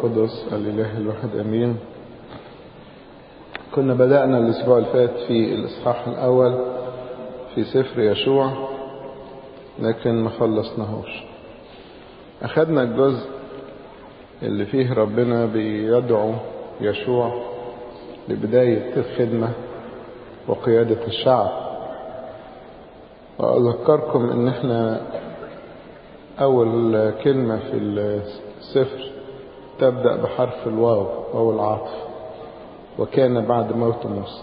القدس الإله الواحد أمين كنا بدأنا الأسبوع اللي فات في الإصحاح الأول في سفر يشوع لكن ما خلصناهوش أخذنا الجزء اللي فيه ربنا بيدعو يشوع لبداية الخدمة وقيادة الشعب وأذكركم إن إحنا أول كلمة في السفر تبدأ بحرف الواو واو العطف وكان بعد موت موسى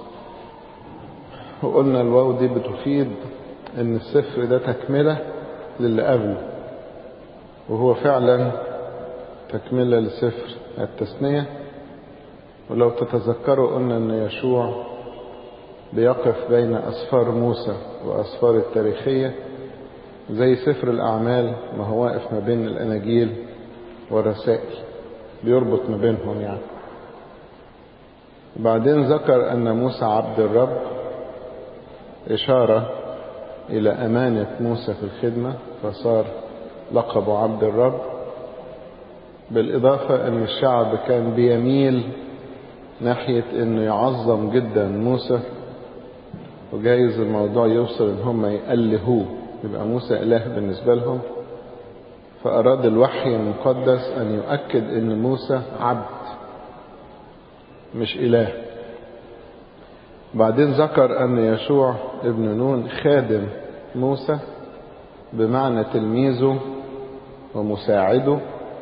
وقلنا الواو دي بتفيد ان السفر ده تكملة للي قبله وهو فعلا تكملة لسفر التثنية ولو تتذكروا قلنا ان يشوع بيقف بين أسفار موسى وأسفار التاريخية زي سفر الأعمال ما هو واقف ما بين الأناجيل والرسائل بيربط ما بينهم يعني وبعدين ذكر أن موسى عبد الرب إشارة إلى أمانة موسى في الخدمة فصار لقبه عبد الرب بالإضافة أن الشعب كان بيميل ناحية أنه يعظم جدا موسى وجايز الموضوع يوصل ان هم يألهوه يبقى موسى إله بالنسبة لهم فأراد الوحي المقدس أن يؤكد أن موسى عبد مش إله بعدين ذكر أن يشوع ابن نون خادم موسى بمعنى تلميذه ومساعده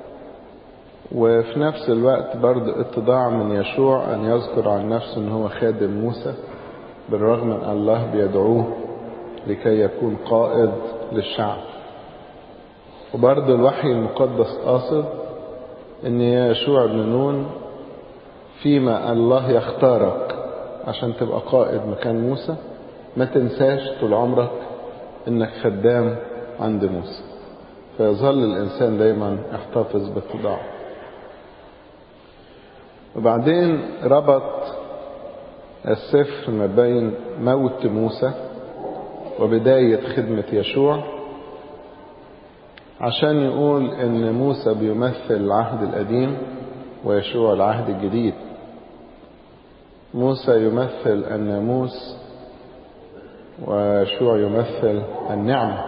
وفي نفس الوقت برضه اتضاع من يشوع أن يذكر عن نفسه أن هو خادم موسى بالرغم من أن الله بيدعوه لكي يكون قائد للشعب وبرضه الوحي المقدس قاصد ان يشوع بن نون فيما الله يختارك عشان تبقى قائد مكان موسى ما تنساش طول عمرك انك خدام عند موسى فيظل الانسان دايما يحتفظ باتضاعه وبعدين ربط السفر ما بين موت موسى وبداية خدمة يشوع عشان يقول ان موسى بيمثل العهد القديم ويشوع العهد الجديد موسى يمثل الناموس ويشوع يمثل النعمة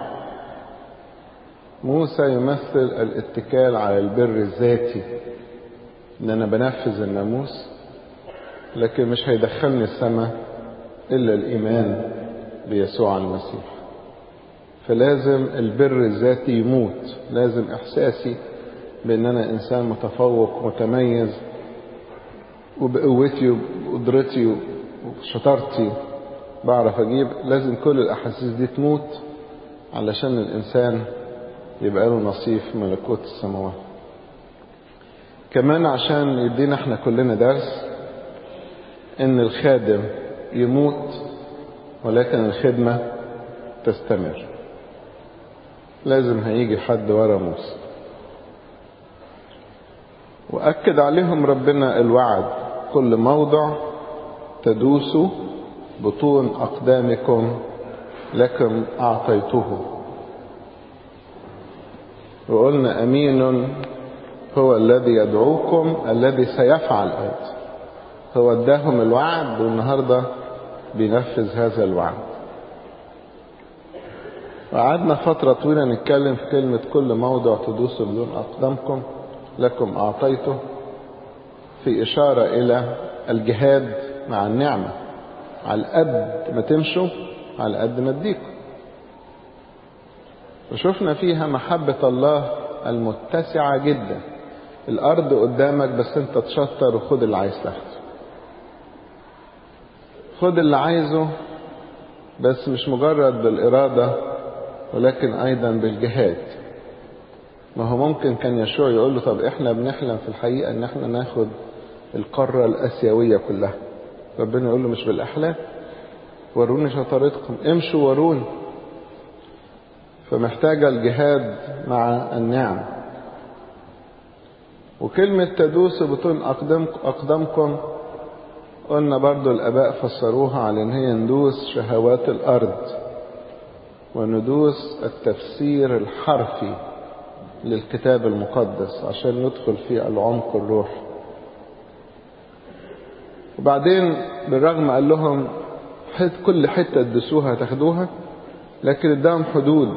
موسى يمثل الاتكال على البر الذاتي ان انا بنفذ الناموس لكن مش هيدخلني السماء الا الايمان بيسوع المسيح فلازم البر الذاتي يموت لازم احساسي بان انا انسان متفوق متميز وبقوتي وبقدرتي وبشطارتي بعرف اجيب لازم كل الاحاسيس دي تموت علشان الانسان يبقى له نصيب في ملكوت السماوات كمان عشان يدينا احنا كلنا درس ان الخادم يموت ولكن الخدمة تستمر لازم هيجي حد ورا موسى وأكد عليهم ربنا الوعد كل موضع تدوسوا بطون أقدامكم لكم أعطيته وقلنا أمين هو الذي يدعوكم الذي سيفعل أيضا هو اداهم الوعد والنهارده بينفذ هذا الوعد وقعدنا فترة طويلة نتكلم في كلمة كل موضع تدوس بدون أقدامكم لكم أعطيته في إشارة إلى الجهاد مع النعمة على قد ما تمشوا على قد ما تديكم وشفنا فيها محبة الله المتسعة جدا الأرض قدامك بس أنت تشطر وخد اللي عايز تاخده خد اللي عايزه بس مش مجرد بالإرادة ولكن أيضا بالجهاد ما هو ممكن كان يشوع يقول له طب احنا بنحلم في الحقيقة ان احنا ناخد القارة الآسيوية كلها ربنا يقول له مش بالأحلام وروني شطارتكم امشوا وروني فمحتاجة الجهاد مع النعم وكلمة تدوس بطون أقدامكم قلنا برضو الآباء فسروها على إن هي ندوس شهوات الأرض وندوس التفسير الحرفي للكتاب المقدس عشان ندخل في العمق الروحي وبعدين بالرغم قال لهم حت كل حتة تدسوها تاخدوها لكن اداهم حدود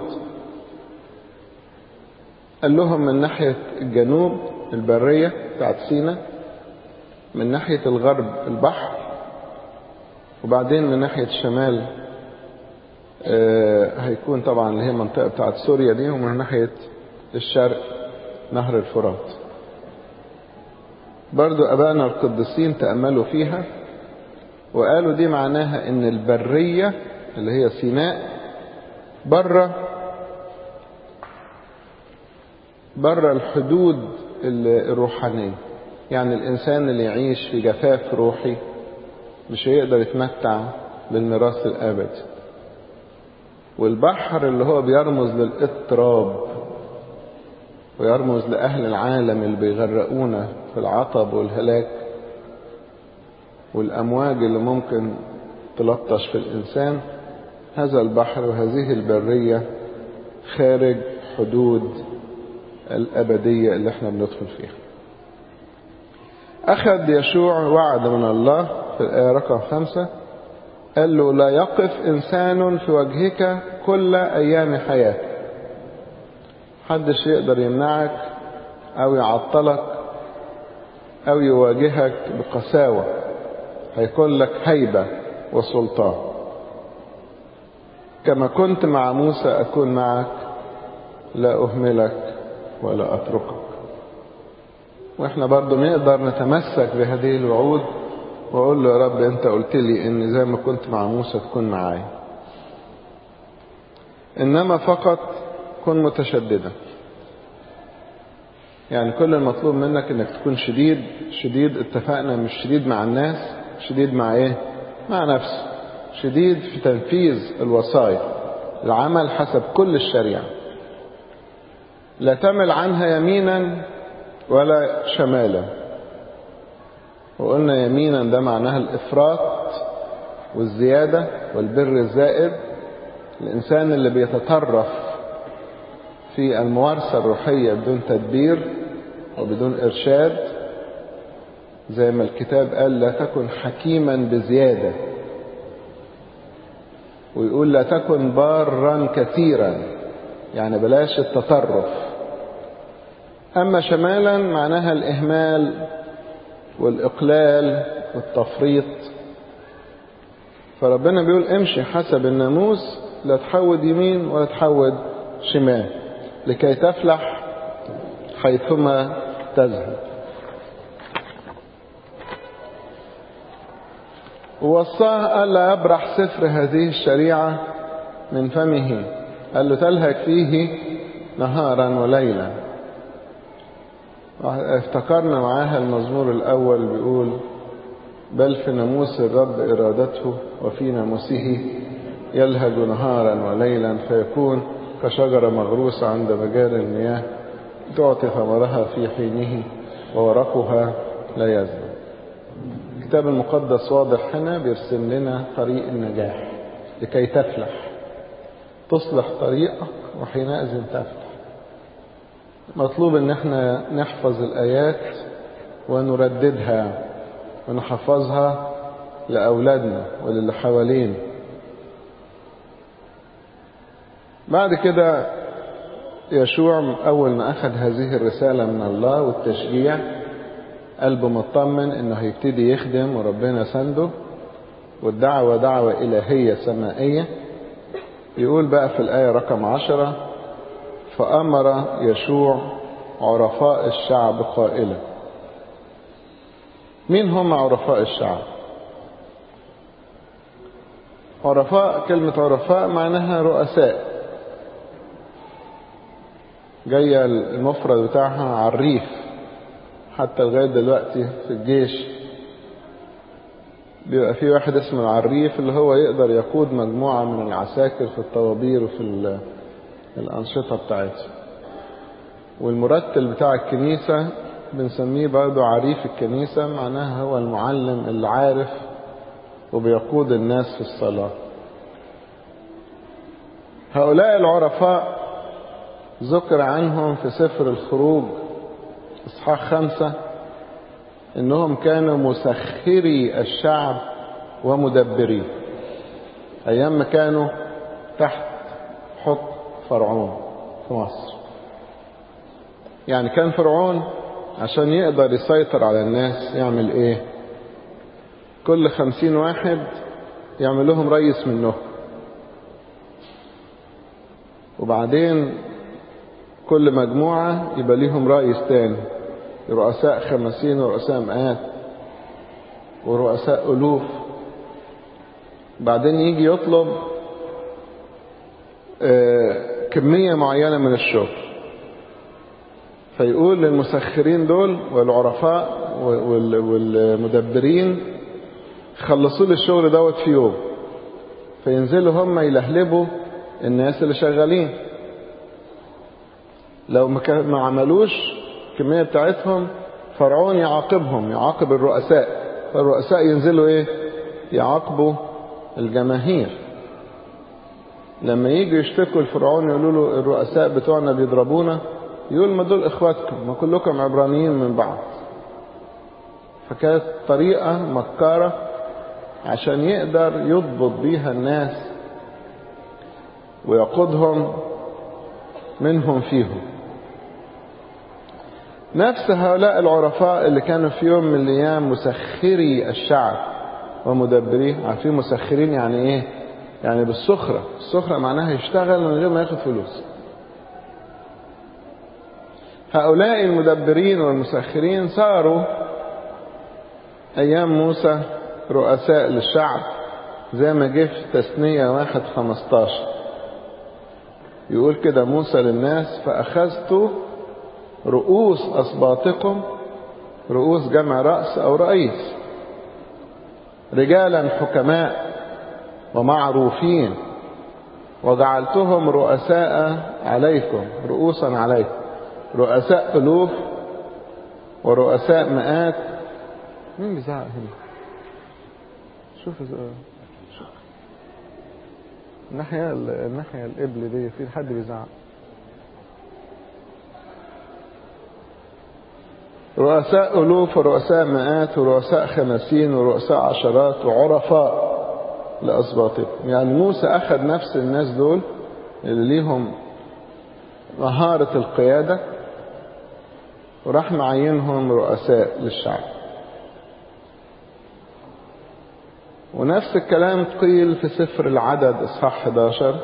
قال لهم من ناحية الجنوب البرية بتاعت سينا من ناحية الغرب البحر وبعدين من ناحية الشمال آه هيكون طبعا اللي هي المنطقة بتاعت سوريا دي ومن ناحية الشرق نهر الفرات برضو أبائنا القديسين تأملوا فيها وقالوا دي معناها ان البرية اللي هي سيناء بره بره الحدود الروحانية يعني الإنسان اللي يعيش في جفاف روحي مش هيقدر يتمتع بالميراث الأبدي والبحر اللي هو بيرمز للاضطراب ويرمز لأهل العالم اللي بيغرقونا في العطب والهلاك والأمواج اللي ممكن تلطش في الإنسان هذا البحر وهذه البرية خارج حدود الأبدية اللي احنا بندخل فيها أخذ يشوع وعد من الله في الآية رقم خمسة قال له لا يقف إنسان في وجهك كل أيام حياتك محدش يقدر يمنعك أو يعطلك أو يواجهك بقساوة هيكون لك هيبة وسلطان كما كنت مع موسى أكون معك لا أهملك ولا أتركك وإحنا برضو نقدر نتمسك بهذه الوعود وأقول له يا رب أنت قلت لي إن زي ما كنت مع موسى تكون معايا إنما فقط كن متشددا يعني كل المطلوب منك انك تكون شديد شديد اتفقنا مش شديد مع الناس شديد مع ايه مع نفسه شديد في تنفيذ الوصايا العمل حسب كل الشريعة لا تمل عنها يمينا ولا شمالا وقلنا يمينا ده معناها الإفراط والزيادة والبر الزائد الإنسان اللي بيتطرف في الممارسة الروحية بدون تدبير وبدون إرشاد زي ما الكتاب قال لا تكن حكيما بزيادة ويقول لا تكن بارا كثيرا يعني بلاش التطرف أما شمالا معناها الإهمال والإقلال والتفريط فربنا بيقول امشي حسب الناموس لا تحود يمين ولا تحود شمال لكي تفلح حيثما تذهب ووصاه ألا يبرح سفر هذه الشريعة من فمه قال له تلهك فيه نهارا وليلا افتكرنا معاها المزمور الأول بيقول بل في ناموس الرب إرادته وفي ناموسه يلهج نهارا وليلا فيكون كشجرة مغروسة عند مجاري المياه تعطي ثمرها في حينه وورقها لا يزن الكتاب المقدس واضح هنا بيرسم لنا طريق النجاح لكي تفلح تصلح طريقك وحينئذ تفلح مطلوب ان احنا نحفظ الايات ونرددها ونحفظها لاولادنا وللي حوالينا بعد كده يشوع أول ما أخذ هذه الرسالة من الله والتشجيع قلبه مطمن إنه هيبتدي يخدم وربنا سنده والدعوة دعوة إلهية سمائية يقول بقى في الآية رقم عشرة فأمر يشوع عرفاء الشعب قائلا مين هم عرفاء الشعب عرفاء كلمة عرفاء معناها رؤساء جاية المفرد بتاعها عريف حتى لغاية دلوقتي في الجيش بيبقى في واحد اسمه العريف اللي هو يقدر يقود مجموعة من العساكر في الطوابير وفي الأنشطة بتاعتها والمرتل بتاع الكنيسة بنسميه برضه عريف الكنيسة معناها هو المعلم اللي عارف وبيقود الناس في الصلاة هؤلاء العرفاء ذكر عنهم في سفر الخروج إصحاح خمسة إنهم كانوا مسخري الشعب ومدبريه أيام ما كانوا تحت حكم فرعون في مصر يعني كان فرعون عشان يقدر يسيطر على الناس يعمل ايه كل خمسين واحد يعمل لهم رئيس منهم وبعدين كل مجموعة يبقى ليهم رئيس تاني رؤساء خمسين ورؤساء مئات ورؤساء ألوف بعدين يجي يطلب كمية معينة من الشغل فيقول للمسخرين دول والعرفاء والمدبرين خلصوا لي الشغل دوت في يوم فينزلوا هم يلهلبوا الناس اللي شغالين لو ما عملوش الكمية بتاعتهم فرعون يعاقبهم يعاقب الرؤساء فالرؤساء ينزلوا ايه يعاقبوا الجماهير لما يجوا يشتكوا الفرعون يقولوا له الرؤساء بتوعنا بيضربونا يقول ما دول اخواتكم ما كلكم عبرانيين من بعض فكانت طريقة مكارة عشان يقدر يضبط بيها الناس ويقودهم منهم فيهم نفس هؤلاء العرفاء اللي كانوا في يوم من الايام مسخري الشعب ومدبريه عارفين مسخرين يعني ايه يعني بالسخرة السخرة معناها يشتغل من غير ما ياخد فلوس هؤلاء المدبرين والمسخرين صاروا أيام موسى رؤساء للشعب زي ما جه في تثنية واحد خمستاشر يقول كده موسى للناس فأخذت رؤوس أسباطكم رؤوس جمع رأس أو رئيس رجالا حكماء ومعروفين وجعلتهم رؤساء عليكم رؤوسا عليكم رؤساء ألوف ورؤساء مئات مين بيزعق هنا شوف شوف الناحية الناحية القبل دي في حد بيزعق رؤساء ألوف ورؤساء مئات ورؤساء خمسين ورؤساء عشرات وعرفاء لأسباطهم يعني موسى أخذ نفس الناس دول اللي ليهم مهارة القيادة وراح معينهم رؤساء للشعب ونفس الكلام قيل في سفر العدد اصحاح 11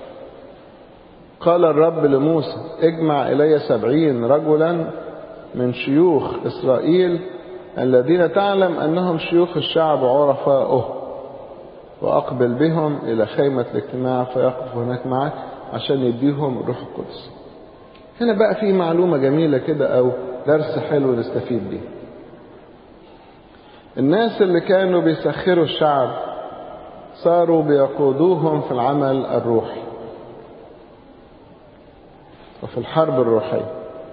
قال الرب لموسى اجمع الي سبعين رجلا من شيوخ اسرائيل الذين تعلم انهم شيوخ الشعب عرفاؤه واقبل بهم الى خيمة الاجتماع فيقف هناك معك عشان يديهم الروح القدس هنا بقى في معلومة جميلة كده او درس حلو نستفيد بيه الناس اللي كانوا بيسخروا الشعب صاروا بيقودوهم في العمل الروحي وفي الحرب الروحية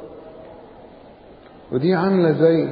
ودي عاملة زي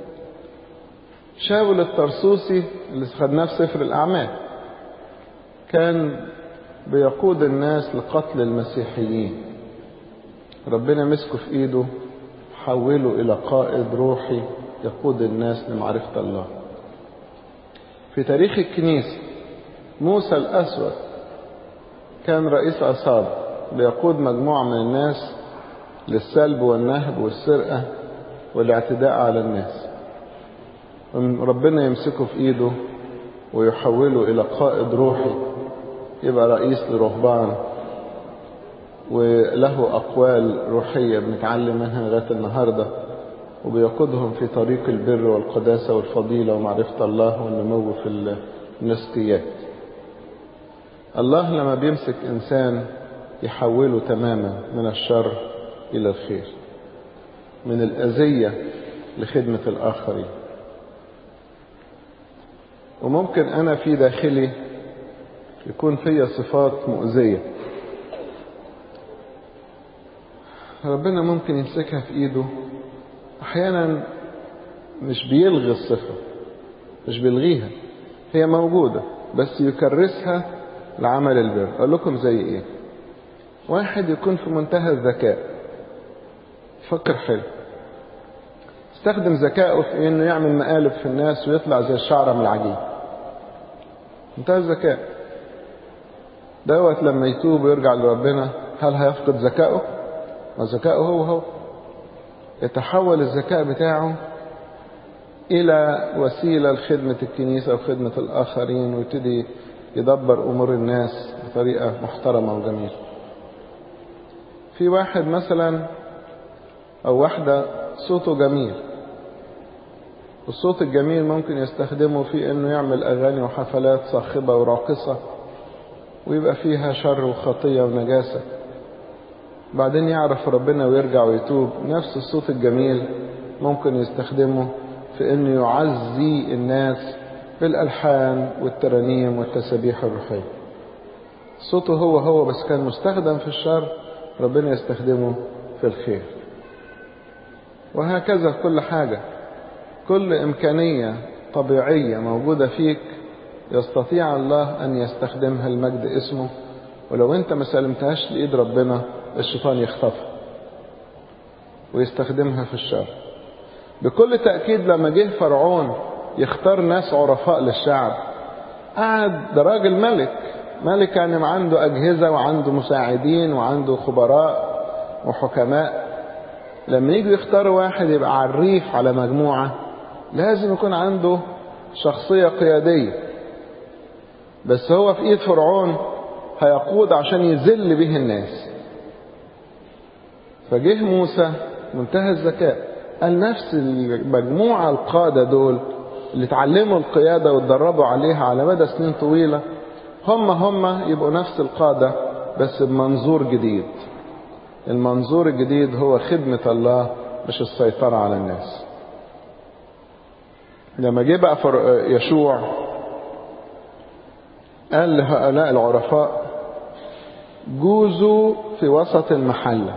شاول الطرسوسي اللي خدناه في سفر الأعمال كان بيقود الناس لقتل المسيحيين ربنا مسكه في ايده حوله الى قائد روحي يقود الناس لمعرفة الله في تاريخ الكنيسة موسى الأسود كان رئيس عصابة بيقود مجموعة من الناس للسلب والنهب والسرقة والاعتداء على الناس ربنا يمسكه في ايده ويحوله الى قائد روحي يبقى رئيس لرهبان وله اقوال روحيه بنتعلم منها لغايه النهارده وبيقودهم في طريق البر والقداسه والفضيله ومعرفه الله والنمو في النسكيات الله لما بيمسك انسان يحوله تماما من الشر الى الخير من الاذيه لخدمه الاخرين وممكن انا في داخلي يكون فيا صفات مؤذية ربنا ممكن يمسكها في ايده احيانا مش بيلغي الصفة مش بيلغيها هي موجودة بس يكرسها لعمل البر اقول لكم زي ايه واحد يكون في منتهى الذكاء فكر حلو استخدم ذكائه في انه يعمل مقالب في الناس ويطلع زي الشعره من العجين منتهى الذكاء دوت لما يتوب ويرجع لربنا هل هيفقد ذكائه وذكائه هو هو يتحول الذكاء بتاعه إلى وسيلة لخدمة الكنيسة وخدمة الآخرين ويبتدي يدبر أمور الناس بطريقة محترمة وجميلة في واحد مثلا أو واحدة صوته جميل والصوت الجميل ممكن يستخدمه في انه يعمل اغاني وحفلات صاخبه وراقصه ويبقى فيها شر وخطيه ونجاسه بعدين يعرف ربنا ويرجع ويتوب نفس الصوت الجميل ممكن يستخدمه في انه يعزي الناس بالالحان والترانيم والتسابيح الروحيه صوته هو هو بس كان مستخدم في الشر ربنا يستخدمه في الخير وهكذا في كل حاجه كل إمكانية طبيعية موجودة فيك يستطيع الله أن يستخدمها المجد اسمه ولو أنت ما سلمتهاش لإيد ربنا الشيطان يخطفها ويستخدمها في الشر بكل تأكيد لما جه فرعون يختار ناس عرفاء للشعب قعد ده راجل ملك ملك يعني عنده أجهزة وعنده مساعدين وعنده خبراء وحكماء لما يجوا يختاروا واحد يبقى عريف على مجموعة لازم يكون عنده شخصية قيادية بس هو في ايد فرعون هيقود عشان يذل به الناس فجه موسى منتهى الذكاء قال نفس المجموعة القادة دول اللي اتعلموا القيادة واتدربوا عليها على مدى سنين طويلة هم هم يبقوا نفس القادة بس بمنظور جديد المنظور الجديد هو خدمة الله مش السيطرة على الناس لما جه بقى يشوع قال لهؤلاء العرفاء جوزوا في وسط المحلة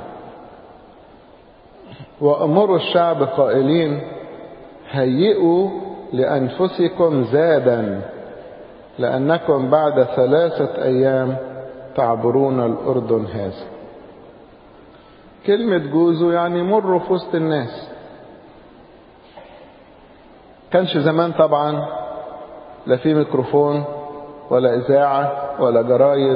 وأمروا الشعب قائلين هيئوا لأنفسكم زادا لأنكم بعد ثلاثة أيام تعبرون الأردن هذا كلمة جوزوا يعني مروا في وسط الناس كانش زمان طبعا لا في ميكروفون ولا إذاعة ولا جرايد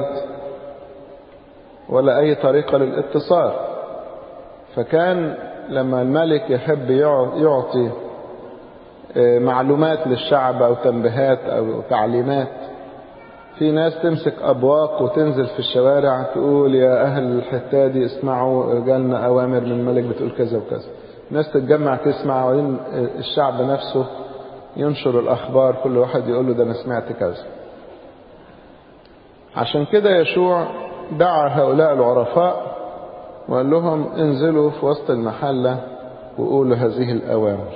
ولا أي طريقة للاتصال فكان لما الملك يحب يعطي معلومات للشعب أو تنبيهات أو تعليمات في ناس تمسك أبواق وتنزل في الشوارع تقول يا أهل الحتة دي اسمعوا جالنا أوامر من الملك بتقول كذا وكذا ناس تتجمع تسمع وبعدين الشعب نفسه ينشر الأخبار كل واحد يقول له ده أنا سمعت كذا عشان كده يشوع دعا هؤلاء العرفاء وقال لهم انزلوا في وسط المحلة وقولوا هذه الأوامر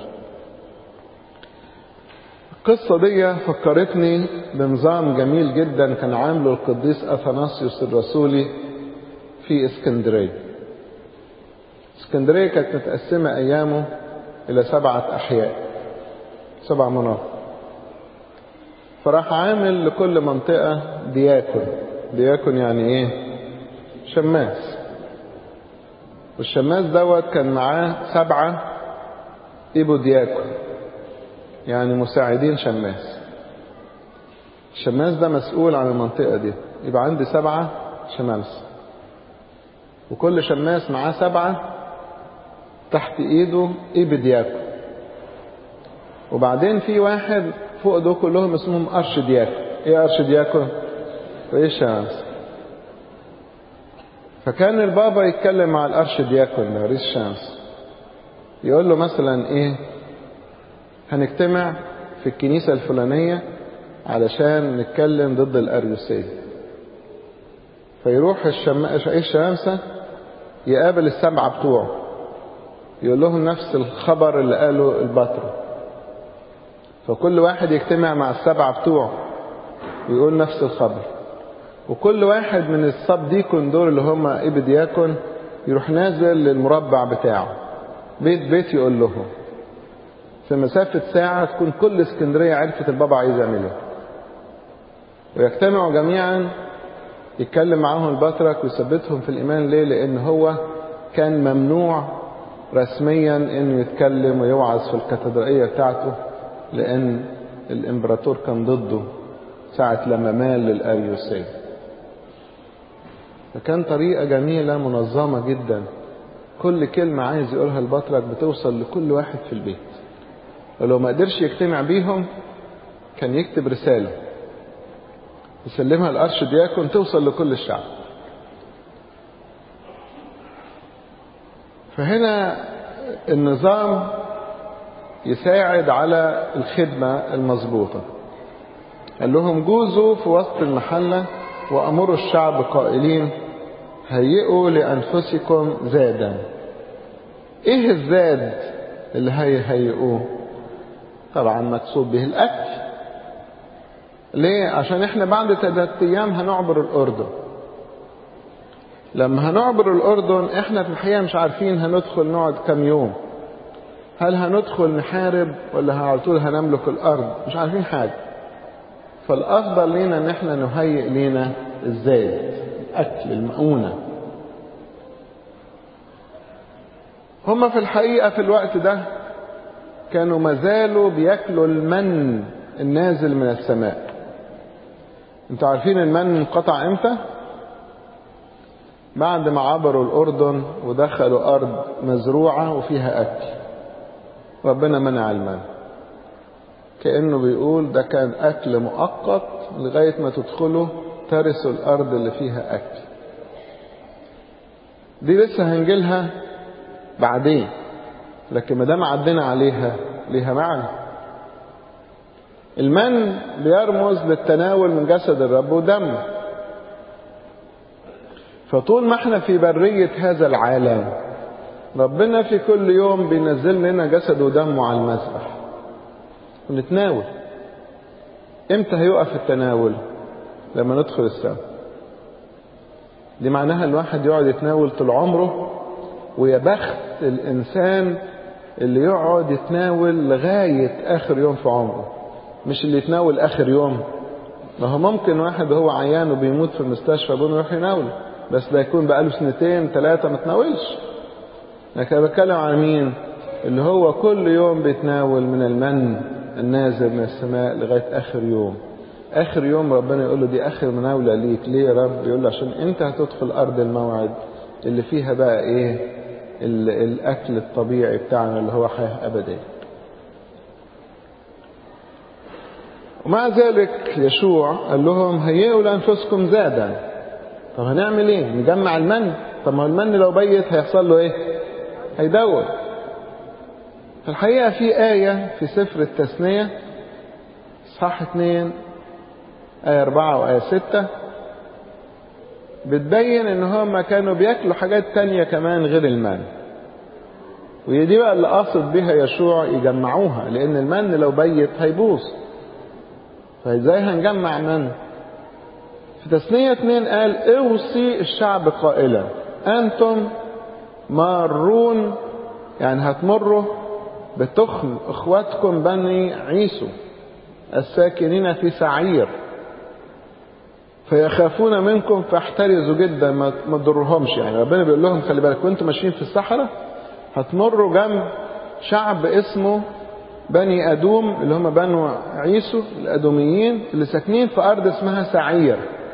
القصة دي فكرتني بنظام جميل جدا كان عامله القديس أثناسيوس الرسولي في اسكندرية اسكندرية كانت متقسمة أيامه إلى سبعة أحياء سبع مناطق فراح عامل لكل منطقة دياكون دياكون يعني ايه شماس والشماس دوت كان معاه سبعة ايبو دياكون يعني مساعدين شماس الشماس ده مسؤول عن المنطقة دي يبقى عندي سبعة شمامسة وكل شماس معاه سبعة تحت ايده ايب دياكون وبعدين في واحد فوق دول كلهم اسمهم ارش دياكون ايه ارش دياكون وايه الشمس فكان البابا يتكلم مع الارش دياكون ده رئيس الشمس يقول له مثلا ايه هنجتمع في الكنيسة الفلانية علشان نتكلم ضد الأريوسية فيروح الشم... الشمامسة يقابل السبعة بتوعه يقول لهم نفس الخبر اللي قاله البطرة فكل واحد يجتمع مع السبعة بتوعه ويقول نفس الخبر وكل واحد من الصب ديكون دول اللي هم إبدياكون يروح نازل للمربع بتاعه بيت بيت يقول لهم في مسافة ساعة تكون كل اسكندرية عرفت البابا عايز يعمل ايه ويجتمعوا جميعا يتكلم معاهم البطرك ويثبتهم في الإيمان ليه لأن هو كان ممنوع رسميا انه يتكلم ويوعظ في الكاتدرائية بتاعته لأن الإمبراطور كان ضده ساعة لما مال للأريوسية فكان طريقة جميلة منظمة جدا كل كلمة عايز يقولها البطرك بتوصل لكل واحد في البيت ولو ما قدرش يجتمع بيهم كان يكتب رسالة يسلمها الأرش دياكون توصل لكل الشعب فهنا النظام يساعد على الخدمة المظبوطة قال لهم جوزوا في وسط المحلة وأمروا الشعب قائلين هيئوا لأنفسكم زادا إيه الزاد اللي هيهيئوه طبعا مقصود به الأكل ليه عشان احنا بعد ثلاثة أيام هنعبر الأردن لما هنعبر الأردن احنا في الحقيقة مش عارفين هندخل نقعد كام يوم هل هندخل نحارب ولا على طول هنملك الأرض مش عارفين حاجة فالأفضل لينا ان احنا نهيئ لينا الزاد الأكل المؤونة هما في الحقيقة في الوقت ده كانوا مازالوا بياكلوا المن النازل من السماء انتوا عارفين المن انقطع امتى بعد ما عبروا الأردن ودخلوا أرض مزروعة وفيها أكل ربنا منع المن كأنه بيقول ده كان أكل مؤقت لغاية ما تدخلوا ترثوا الأرض اللي فيها أكل دي لسه هنجيلها بعدين لكن ما دام عدينا عليها ليها معنى المن بيرمز للتناول من جسد الرب ودمه فطول ما احنا في برية هذا العالم ربنا في كل يوم بينزل لنا جسد ودمه على المسبح ونتناول امتى هيقف التناول لما ندخل السماء دي معناها الواحد يقعد يتناول طول عمره ويا بخت الانسان اللي يقعد يتناول لغاية اخر يوم في عمره مش اللي يتناول اخر يوم ما هو ممكن واحد هو عيان وبيموت في المستشفى بيقوم يروح يناوله بس ده يكون بقاله سنتين ثلاثة ما تناولش لكن انا بتكلم عن مين اللي هو كل يوم بيتناول من المن النازل من السماء لغاية آخر يوم آخر يوم ربنا يقول له دي آخر مناولة ليك ليه يا رب يقول له عشان أنت هتدخل أرض الموعد اللي فيها بقى إيه الأكل الطبيعي بتاعنا اللي هو حياة أبدية ومع ذلك يشوع قال لهم هيئوا لأنفسكم زادا طب هنعمل ايه نجمع المن طب ما المن لو بيت هيحصل له ايه هيدور في الحقيقة في آية في سفر التثنية صح اتنين آية أربعة وآية ستة بتبين إن هم كانوا بياكلوا حاجات تانية كمان غير المن ودي دي بقى اللي قاصد بها يشوع يجمعوها لأن المن لو بيت هيبوظ فازاي هنجمع من في تثنية اتنين قال اوصي الشعب قائلا انتم مارون يعني هتمروا بتخم اخواتكم بني عيسو الساكنين في سعير فيخافون منكم فاحترزوا جدا ما تضرهمش يعني ربنا بيقول لهم خلي بالك وانتم ماشيين في الصحراء هتمروا جنب شعب اسمه بني أدوم اللي هم بنو عيسو الأدوميين اللي ساكنين في أرض اسمها سعير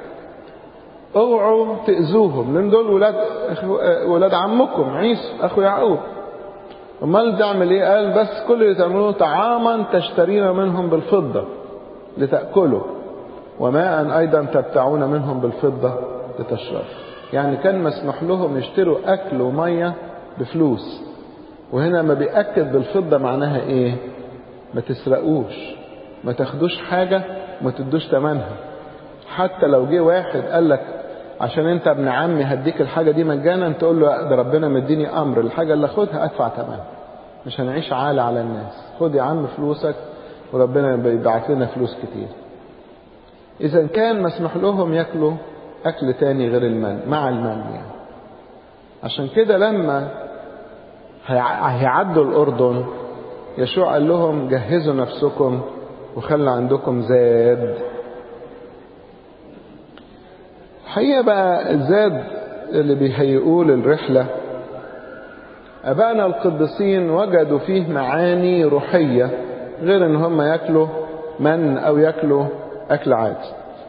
اوعوا تأذوهم لأن دول ولاد ولاد عمكم عيسو أخو يعقوب امال تعمل ايه قال بس كل اللي تعملوه طعاما تشترين منهم بالفضة لتأكلوا وماء أيضا تبتعون منهم بالفضة لتشرب يعني كان مسمح لهم يشتروا أكل ومية بفلوس وهنا ما بيأكد بالفضة معناها ايه ما تسرقوش ما تاخدوش حاجة ما تدوش تمنها حتى لو جه واحد قال لك عشان انت ابن عمي هديك الحاجة دي مجانا تقول له ده ربنا مديني امر الحاجة اللي اخدها ادفع تمنها مش هنعيش عالة على الناس خد يا عم فلوسك وربنا بيبعت لنا فلوس كتير اذا كان مسموح لهم ياكلوا اكل تاني غير المن مع المن يعني عشان كده لما هيعدوا الأردن يشوع قال لهم جهزوا نفسكم وخلوا عندكم زاد الحقيقة بقى الزاد اللي بيهيئوه للرحلة أبائنا القديسين وجدوا فيه معاني روحية غير إن هم ياكلوا من أو ياكلوا أكل عادي.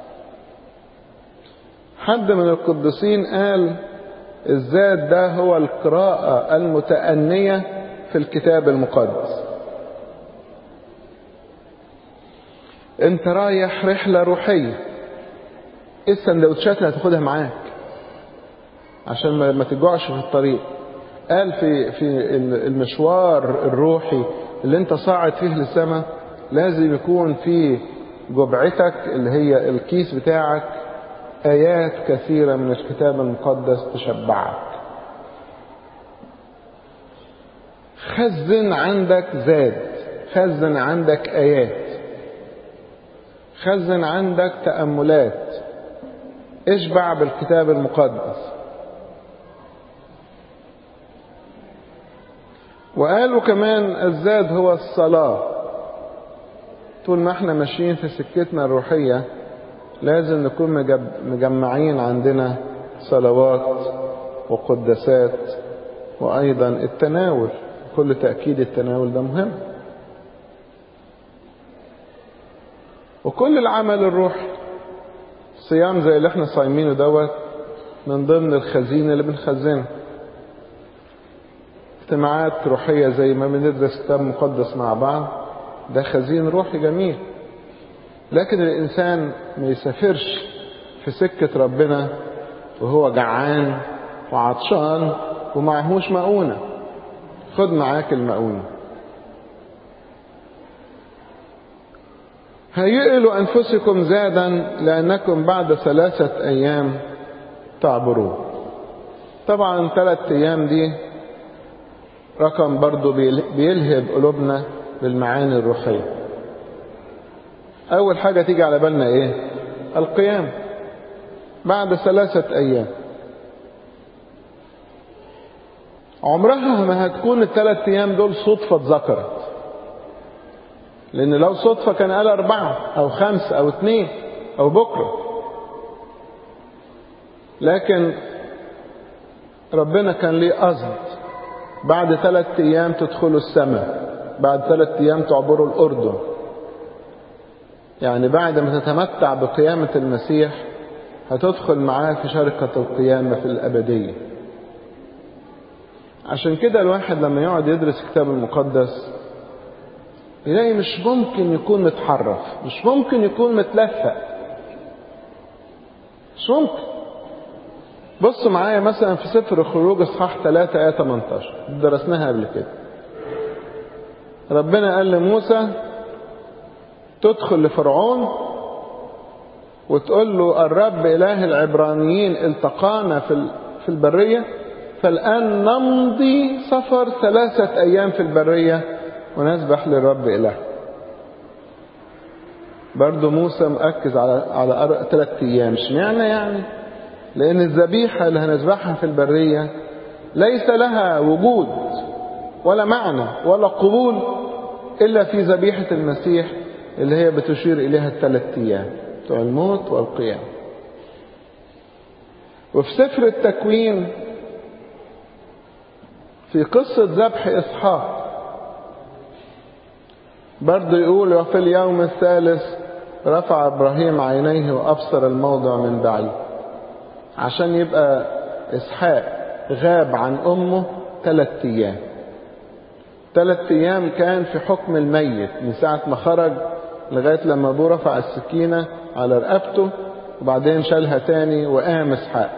حد من القديسين قال الزاد ده هو القراءة المتأنية في الكتاب المقدس. أنت رايح رحلة روحية. إيه السندوتشات اللي هتاخدها معاك؟ عشان ما تجوعش في الطريق. قال في في المشوار الروحي اللي انت صاعد فيه للسماء لازم يكون في جبعتك اللي هي الكيس بتاعك آيات كثيرة من الكتاب المقدس تشبعك. خزن عندك زاد، خزن عندك آيات. خزن عندك تأملات. اشبع بالكتاب المقدس. وقالوا كمان الزاد هو الصلاة طول ما احنا ماشيين في سكتنا الروحية لازم نكون مجمعين عندنا صلوات وقداسات وأيضا التناول كل تأكيد التناول ده مهم وكل العمل الروحي صيام زي اللي احنا صايمينه دوت من ضمن الخزينة اللي بنخزنها اجتماعات روحية زي ما بندرس كتاب مقدس مع بعض ده خزين روحي جميل لكن الإنسان ما يسافرش في سكة ربنا وهو جعان وعطشان ومعهوش مؤونة خد معاك المؤونة هيئلوا أنفسكم زادا لأنكم بعد ثلاثة أيام تعبرون طبعا ثلاثة أيام دي رقم برضو بيلهب قلوبنا بالمعاني الروحية أول حاجة تيجي على بالنا إيه القيام بعد ثلاثة أيام عمرها ما هتكون الثلاث أيام دول صدفة ذكرت لأن لو صدفة كان قال أربعة أو خمسة أو اثنين أو بكرة لكن ربنا كان ليه قصد بعد ثلاث أيام تدخلوا السماء بعد ثلاث أيام تعبروا الأردن يعني بعد ما تتمتع بقيامة المسيح هتدخل معاه في شركة القيامة في الأبدية عشان كده الواحد لما يقعد يدرس الكتاب المقدس يلاقي مش ممكن يكون متحرف مش ممكن يكون متلفق مش ممكن بصوا معايا مثلا في سفر الخروج اصحاح 3 ايه 18 درسناها قبل كده ربنا قال لموسى تدخل لفرعون وتقول له الرب اله العبرانيين التقانا في في البريه فالان نمضي سفر ثلاثه ايام في البريه ونسبح للرب اله برضه موسى مركز على على ثلاث ايام اشمعنى يعني لأن الذبيحة اللي هنذبحها في البرية ليس لها وجود ولا معنى ولا قبول إلا في ذبيحة المسيح اللي هي بتشير إليها الثلاث أيام بتوع الموت والقيام وفي سفر التكوين في قصة ذبح إسحاق برضه يقول وفي اليوم الثالث رفع إبراهيم عينيه وأبصر الموضع من بعيد عشان يبقى إسحاق غاب عن أمه ثلاث أيام ثلاث أيام كان في حكم الميت من ساعة ما خرج لغاية لما أبوه رفع السكينة على رقبته وبعدين شالها تاني وقام إسحاق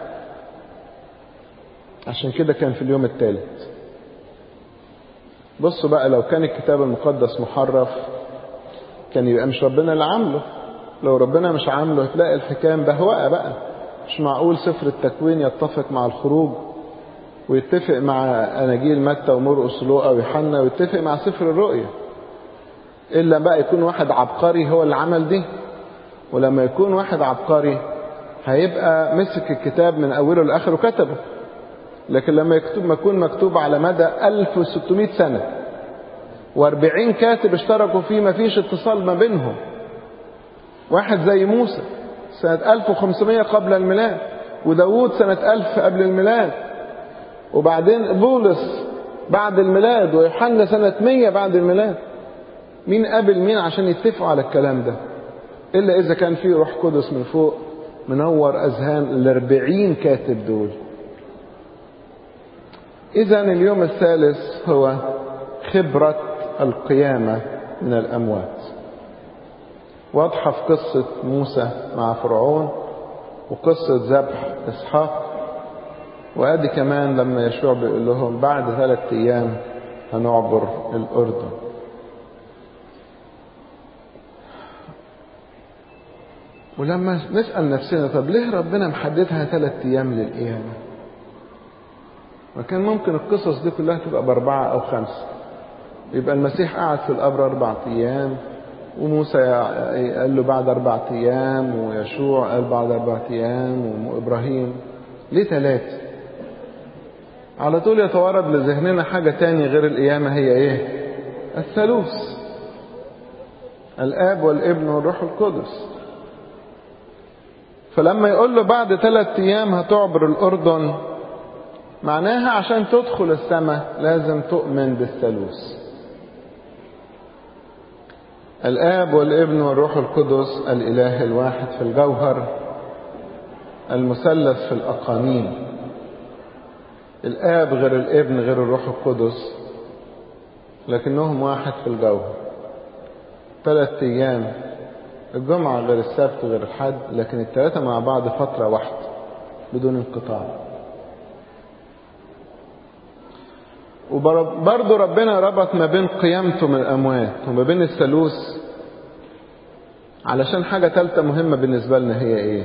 عشان كده كان في اليوم الثالث بصوا بقى لو كان الكتاب المقدس محرف كان يبقى مش ربنا اللي عامله لو ربنا مش عامله هتلاقي الحكايه بهوأة بقى مش معقول سفر التكوين يتفق مع الخروج ويتفق مع اناجيل متى ومرقس ولوقا ويوحنا ويتفق مع سفر الرؤيا الا بقى يكون واحد عبقري هو اللي عمل دي ولما يكون واحد عبقري هيبقى مسك الكتاب من اوله لاخره كتبه لكن لما يكتب ما يكون مكتوب على مدى 1600 سنة و40 كاتب اشتركوا فيه ما فيش اتصال ما بينهم واحد زي موسى سنة 1500 قبل الميلاد وداود سنة ألف قبل الميلاد وبعدين بولس بعد الميلاد ويوحنا سنة مية بعد الميلاد مين قابل مين عشان يتفقوا على الكلام ده إلا إذا كان في روح قدس من فوق منور أذهان الأربعين كاتب دول إذا اليوم الثالث هو خبرة القيامة من الأموات واضحة في قصة موسى مع فرعون وقصة ذبح إسحاق وأدي كمان لما يشوع بيقول لهم بعد ثلاثة أيام هنعبر الأردن ولما نسأل نفسنا طب ليه ربنا محددها ثلاثة أيام للقيامة؟ وكان ممكن القصص دي كلها تبقى بأربعة أو خمسة يبقى المسيح قعد في القبر أربعة أيام وموسى قال له بعد أربعة أيام ويشوع قال بعد أربعة أيام وإبراهيم ليه ثلاثة؟ على طول يتوارد لذهننا حاجة تاني غير القيامة هي إيه؟ الثالوث الآب والابن والروح القدس فلما يقول له بعد ثلاثة أيام هتعبر الأردن معناها عشان تدخل السماء لازم تؤمن بالثالوث الآب والابن والروح القدس الإله الواحد في الجوهر المثلث في الأقانيم الآب غير الابن غير الروح القدس لكنهم واحد في الجوهر ثلاثة أيام الجمعة غير السبت غير الحد لكن الثلاثة مع بعض فترة واحدة بدون انقطاع وبرضه ربنا ربط ما بين قيامته من الأموات وما بين الثالوث علشان حاجة ثالثة مهمة بالنسبة لنا هي إيه؟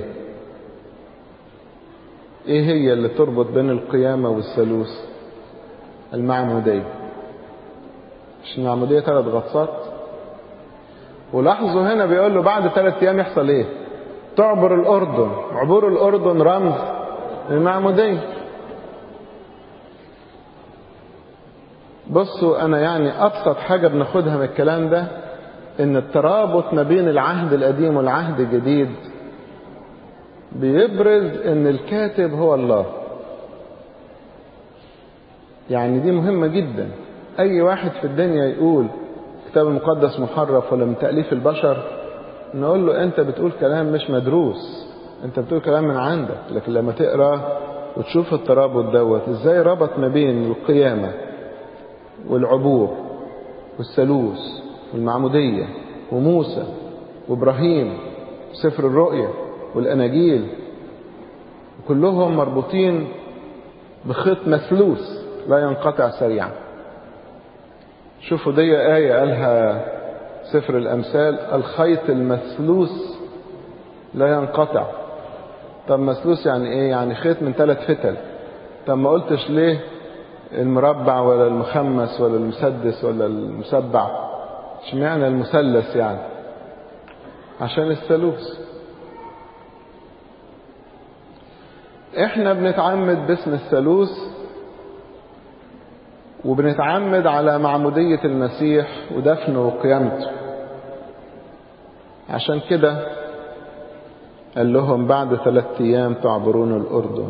إيه هي اللي تربط بين القيامة والثالوث؟ المعمودية. مش المعمودية ثلاث غطسات؟ ولاحظوا هنا بيقول له بعد ثلاث أيام يحصل إيه؟ تعبر الأردن، عبور الأردن رمز المعمودية. بصوا أنا يعني أبسط حاجة بناخدها من الكلام ده إن الترابط ما بين العهد القديم والعهد الجديد بيبرز إن الكاتب هو الله. يعني دي مهمة جدا. أي واحد في الدنيا يقول الكتاب المقدس محرف ولا من تأليف البشر نقول له أنت بتقول كلام مش مدروس. أنت بتقول كلام من عندك، لكن لما تقرأ وتشوف الترابط دوت إزاي ربط ما بين القيامة والعبور والثالوث والمعمودية وموسى وإبراهيم وسفر الرؤيا والأناجيل كلهم مربوطين بخيط مثلوث لا ينقطع سريعا شوفوا دي آية قالها سفر الأمثال الخيط المثلوث لا ينقطع طب مثلوث يعني ايه يعني خيط من ثلاث فتل طب ما قلتش ليه المربع ولا المخمس ولا المسدس ولا المسبع اشمعنى المثلث يعني عشان الثالوث احنا بنتعمد باسم الثالوث وبنتعمد على معمودية المسيح ودفنه وقيامته عشان كده قال لهم بعد ثلاثة أيام تعبرون الأردن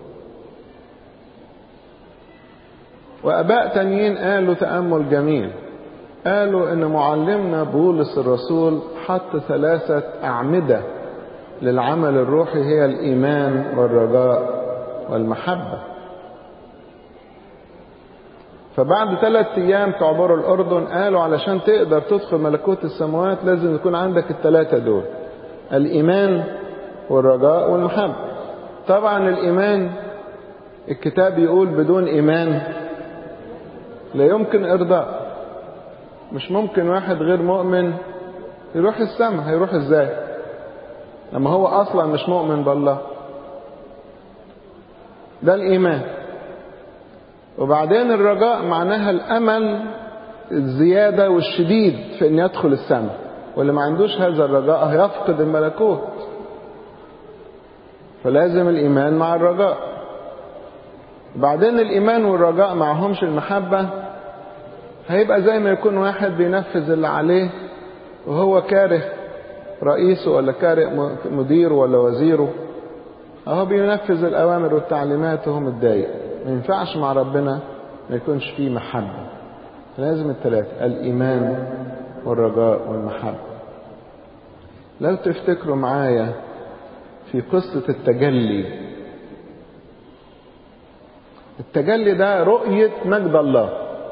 وأباء تانيين قالوا تأمل جميل قالوا إن معلمنا بولس الرسول حط ثلاثة أعمدة للعمل الروحي هي الإيمان والرجاء والمحبة فبعد ثلاثة أيام تعبروا الأردن قالوا علشان تقدر تدخل ملكوت السماوات لازم يكون عندك الثلاثة دول الإيمان والرجاء والمحبة طبعا الإيمان الكتاب يقول بدون إيمان لا يمكن إرضاء مش ممكن واحد غير مؤمن يروح السماء هيروح ازاي لما هو اصلا مش مؤمن بالله ده الايمان وبعدين الرجاء معناها الامل الزياده والشديد في ان يدخل السماء واللي ما عندوش هذا الرجاء هيفقد الملكوت فلازم الايمان مع الرجاء بعدين الايمان والرجاء معهمش المحبه هيبقى زي ما يكون واحد بينفذ اللي عليه وهو كاره رئيسه ولا كاره مديره ولا وزيره اهو بينفذ الاوامر والتعليمات وهو متضايق ما ينفعش مع ربنا ما يكونش فيه محبه لازم الثلاثه الايمان والرجاء والمحبه لو تفتكروا معايا في قصه التجلي التجلي ده رؤيه مجد الله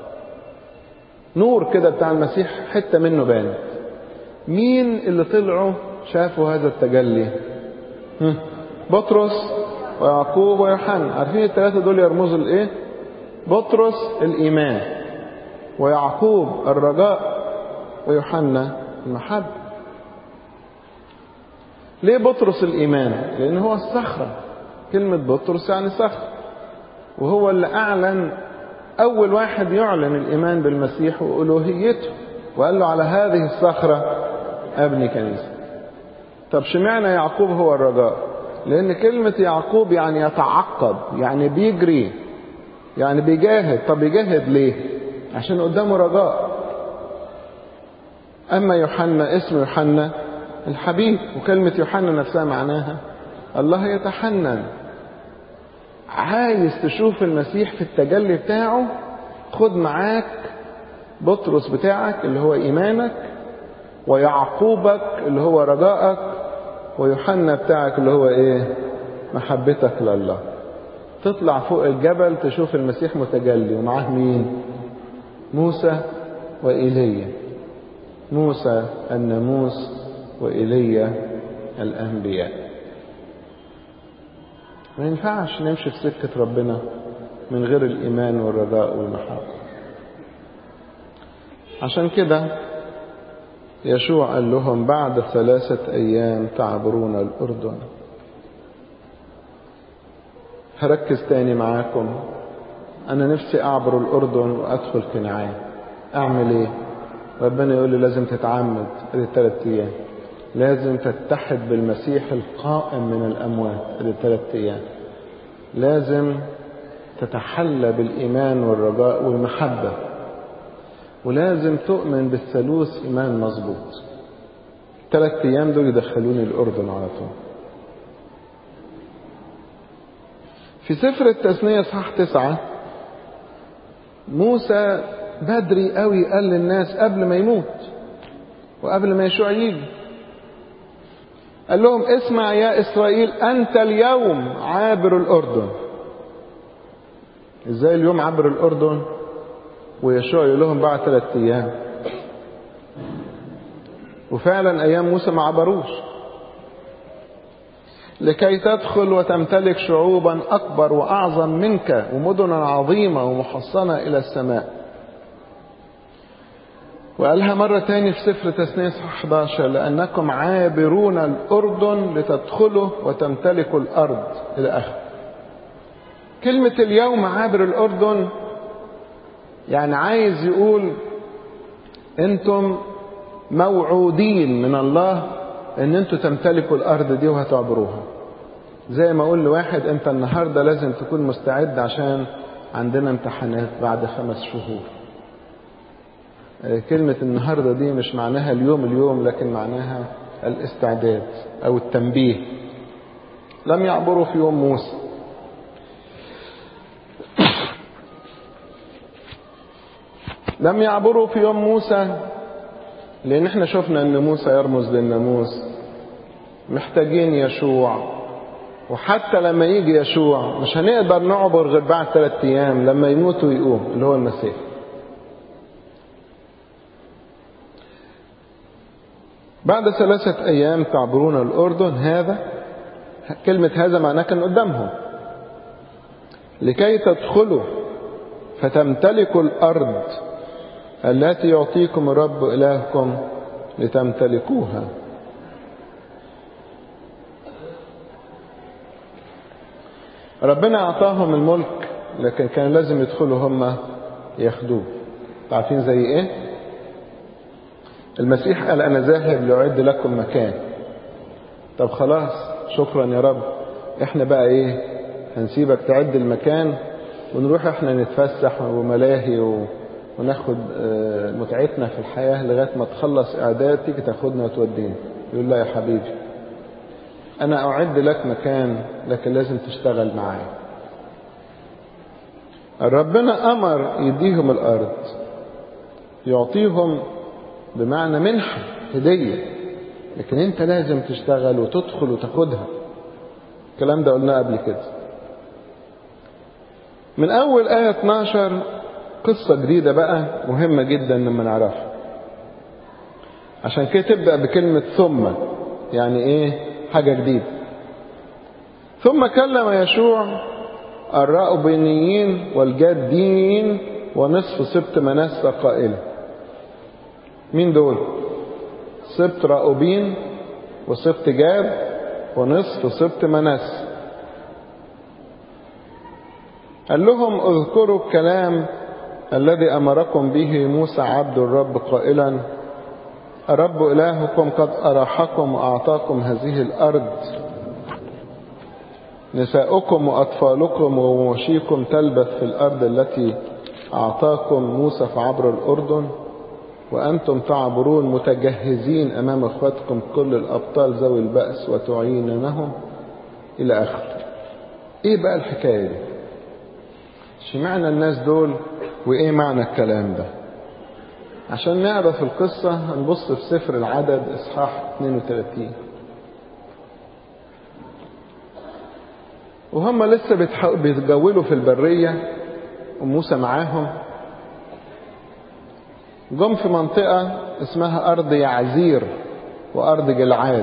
نور كده بتاع المسيح حته منه بانت مين اللي طلعوا شافوا هذا التجلي هم. بطرس ويعقوب ويوحنا عارفين الثلاثة دول يرمزوا لإيه؟ بطرس الإيمان ويعقوب الرجاء ويوحنا المحبة ليه بطرس الإيمان؟ لأن هو الصخرة كلمة بطرس يعني صخرة وهو اللي أعلن أول واحد يعلن الإيمان بالمسيح وألوهيته وقال له على هذه الصخرة أبني كنيسة طب شمعنا يعقوب هو الرجاء لأن كلمة يعقوب يعني يتعقب يعني بيجري يعني بيجاهد طب يجاهد ليه عشان قدامه رجاء أما يوحنا اسم يوحنا الحبيب وكلمة يوحنا نفسها معناها الله يتحنن عايز تشوف المسيح في التجلي بتاعه خد معاك بطرس بتاعك اللي هو إيمانك ويعقوبك اللي هو رجائك ويوحنا بتاعك اللي هو ايه محبتك لله تطلع فوق الجبل تشوف المسيح متجلي ومعاه مين موسى وإيليا موسى الناموس وإيليا الأنبياء ما ينفعش نمشي في سكة ربنا من غير الإيمان والرجاء والمحبة عشان كده يشوع قال لهم بعد ثلاثة أيام تعبرون الأردن هركز تاني معاكم أنا نفسي أعبر الأردن وأدخل كنعان أعمل إيه؟ ربنا يقول لي لازم تتعمد ادي ثلاث أيام لازم تتحد بالمسيح القائم من الأموات ادي ثلاث أيام لازم تتحلى بالإيمان والرجاء والمحبة ولازم تؤمن بالثالوث إيمان مظبوط ثلاث أيام دول يدخلوني الأردن على طول في سفر التثنية صح تسعة موسى بدري قوي قال للناس قبل ما يموت وقبل ما يشوع يجي قال لهم اسمع يا إسرائيل أنت اليوم عابر الأردن إزاي اليوم عبر الأردن ويشوع يقول لهم بعد ثلاثة أيام وفعلا أيام موسى ما عبروش لكي تدخل وتمتلك شعوبا أكبر وأعظم منك ومدنا عظيمة ومحصنة إلى السماء وقالها مرة تاني في سفر تثنية 11 لأنكم عابرون الأردن لتدخلوا وتمتلكوا الأرض إلى آخره كلمة اليوم عابر الأردن يعني عايز يقول انتم موعودين من الله ان انتوا تمتلكوا الارض دي وهتعبروها زي ما اقول لواحد انت النهارده لازم تكون مستعد عشان عندنا امتحانات بعد خمس شهور كلمة النهاردة دي مش معناها اليوم اليوم لكن معناها الاستعداد أو التنبيه لم يعبروا في يوم موسى لم يعبروا في يوم موسى لأن احنا شفنا أن موسى يرمز للناموس محتاجين يشوع وحتى لما يجي يشوع مش هنقدر نعبر غير بعد ثلاثة أيام لما يموت ويقوم اللي هو المسيح بعد ثلاثة أيام تعبرون الأردن هذا كلمة هذا معناه كان قدامهم لكي تدخلوا فتمتلكوا الأرض التي يعطيكم الرب إلهكم لتمتلكوها ربنا أعطاهم الملك لكن كان لازم يدخلوا هم ياخدوه عارفين زي ايه المسيح قال انا ذاهب لأعد لكم مكان طب خلاص شكرا يا رب احنا بقى ايه هنسيبك تعد المكان ونروح احنا نتفسح وملاهي و... وناخد متعتنا في الحياة لغاية ما تخلص إعداد تيجي تاخدنا وتودينا يقول لا يا حبيبي أنا أعد لك مكان لكن لازم تشتغل معايا ربنا أمر يديهم الأرض يعطيهم بمعنى منحة هدية لكن أنت لازم تشتغل وتدخل وتاخدها الكلام ده قلناه قبل كده من أول آية 12 قصة جديدة بقى مهمة جدا لما نعرفها عشان كده تبدأ بكلمة ثم يعني إيه حاجة جديدة ثم كلم يشوع الرأوبينيين والجاديين ونصف سبت منسى قائلا مين دول سبت رأوبين وسبت جاد ونصف سبت منسى قال لهم اذكروا الكلام الذي أمركم به موسى عبد الرب قائلا الرب إلهكم قد أراحكم وأعطاكم هذه الأرض نساؤكم وأطفالكم ومواشيكم تلبث في الأرض التي أعطاكم موسى في عبر الأردن وأنتم تعبرون متجهزين أمام أخواتكم كل الأبطال ذوي البأس وتعينونهم إلى آخره إيه بقى الحكاية دي اشمعنى الناس دول وإيه معنى الكلام ده عشان نعرف القصة هنبص في سفر العدد إصحاح 32 وهم لسه بيتجولوا في البرية وموسى معاهم جم في منطقة اسمها أرض يعزير وأرض جلعاد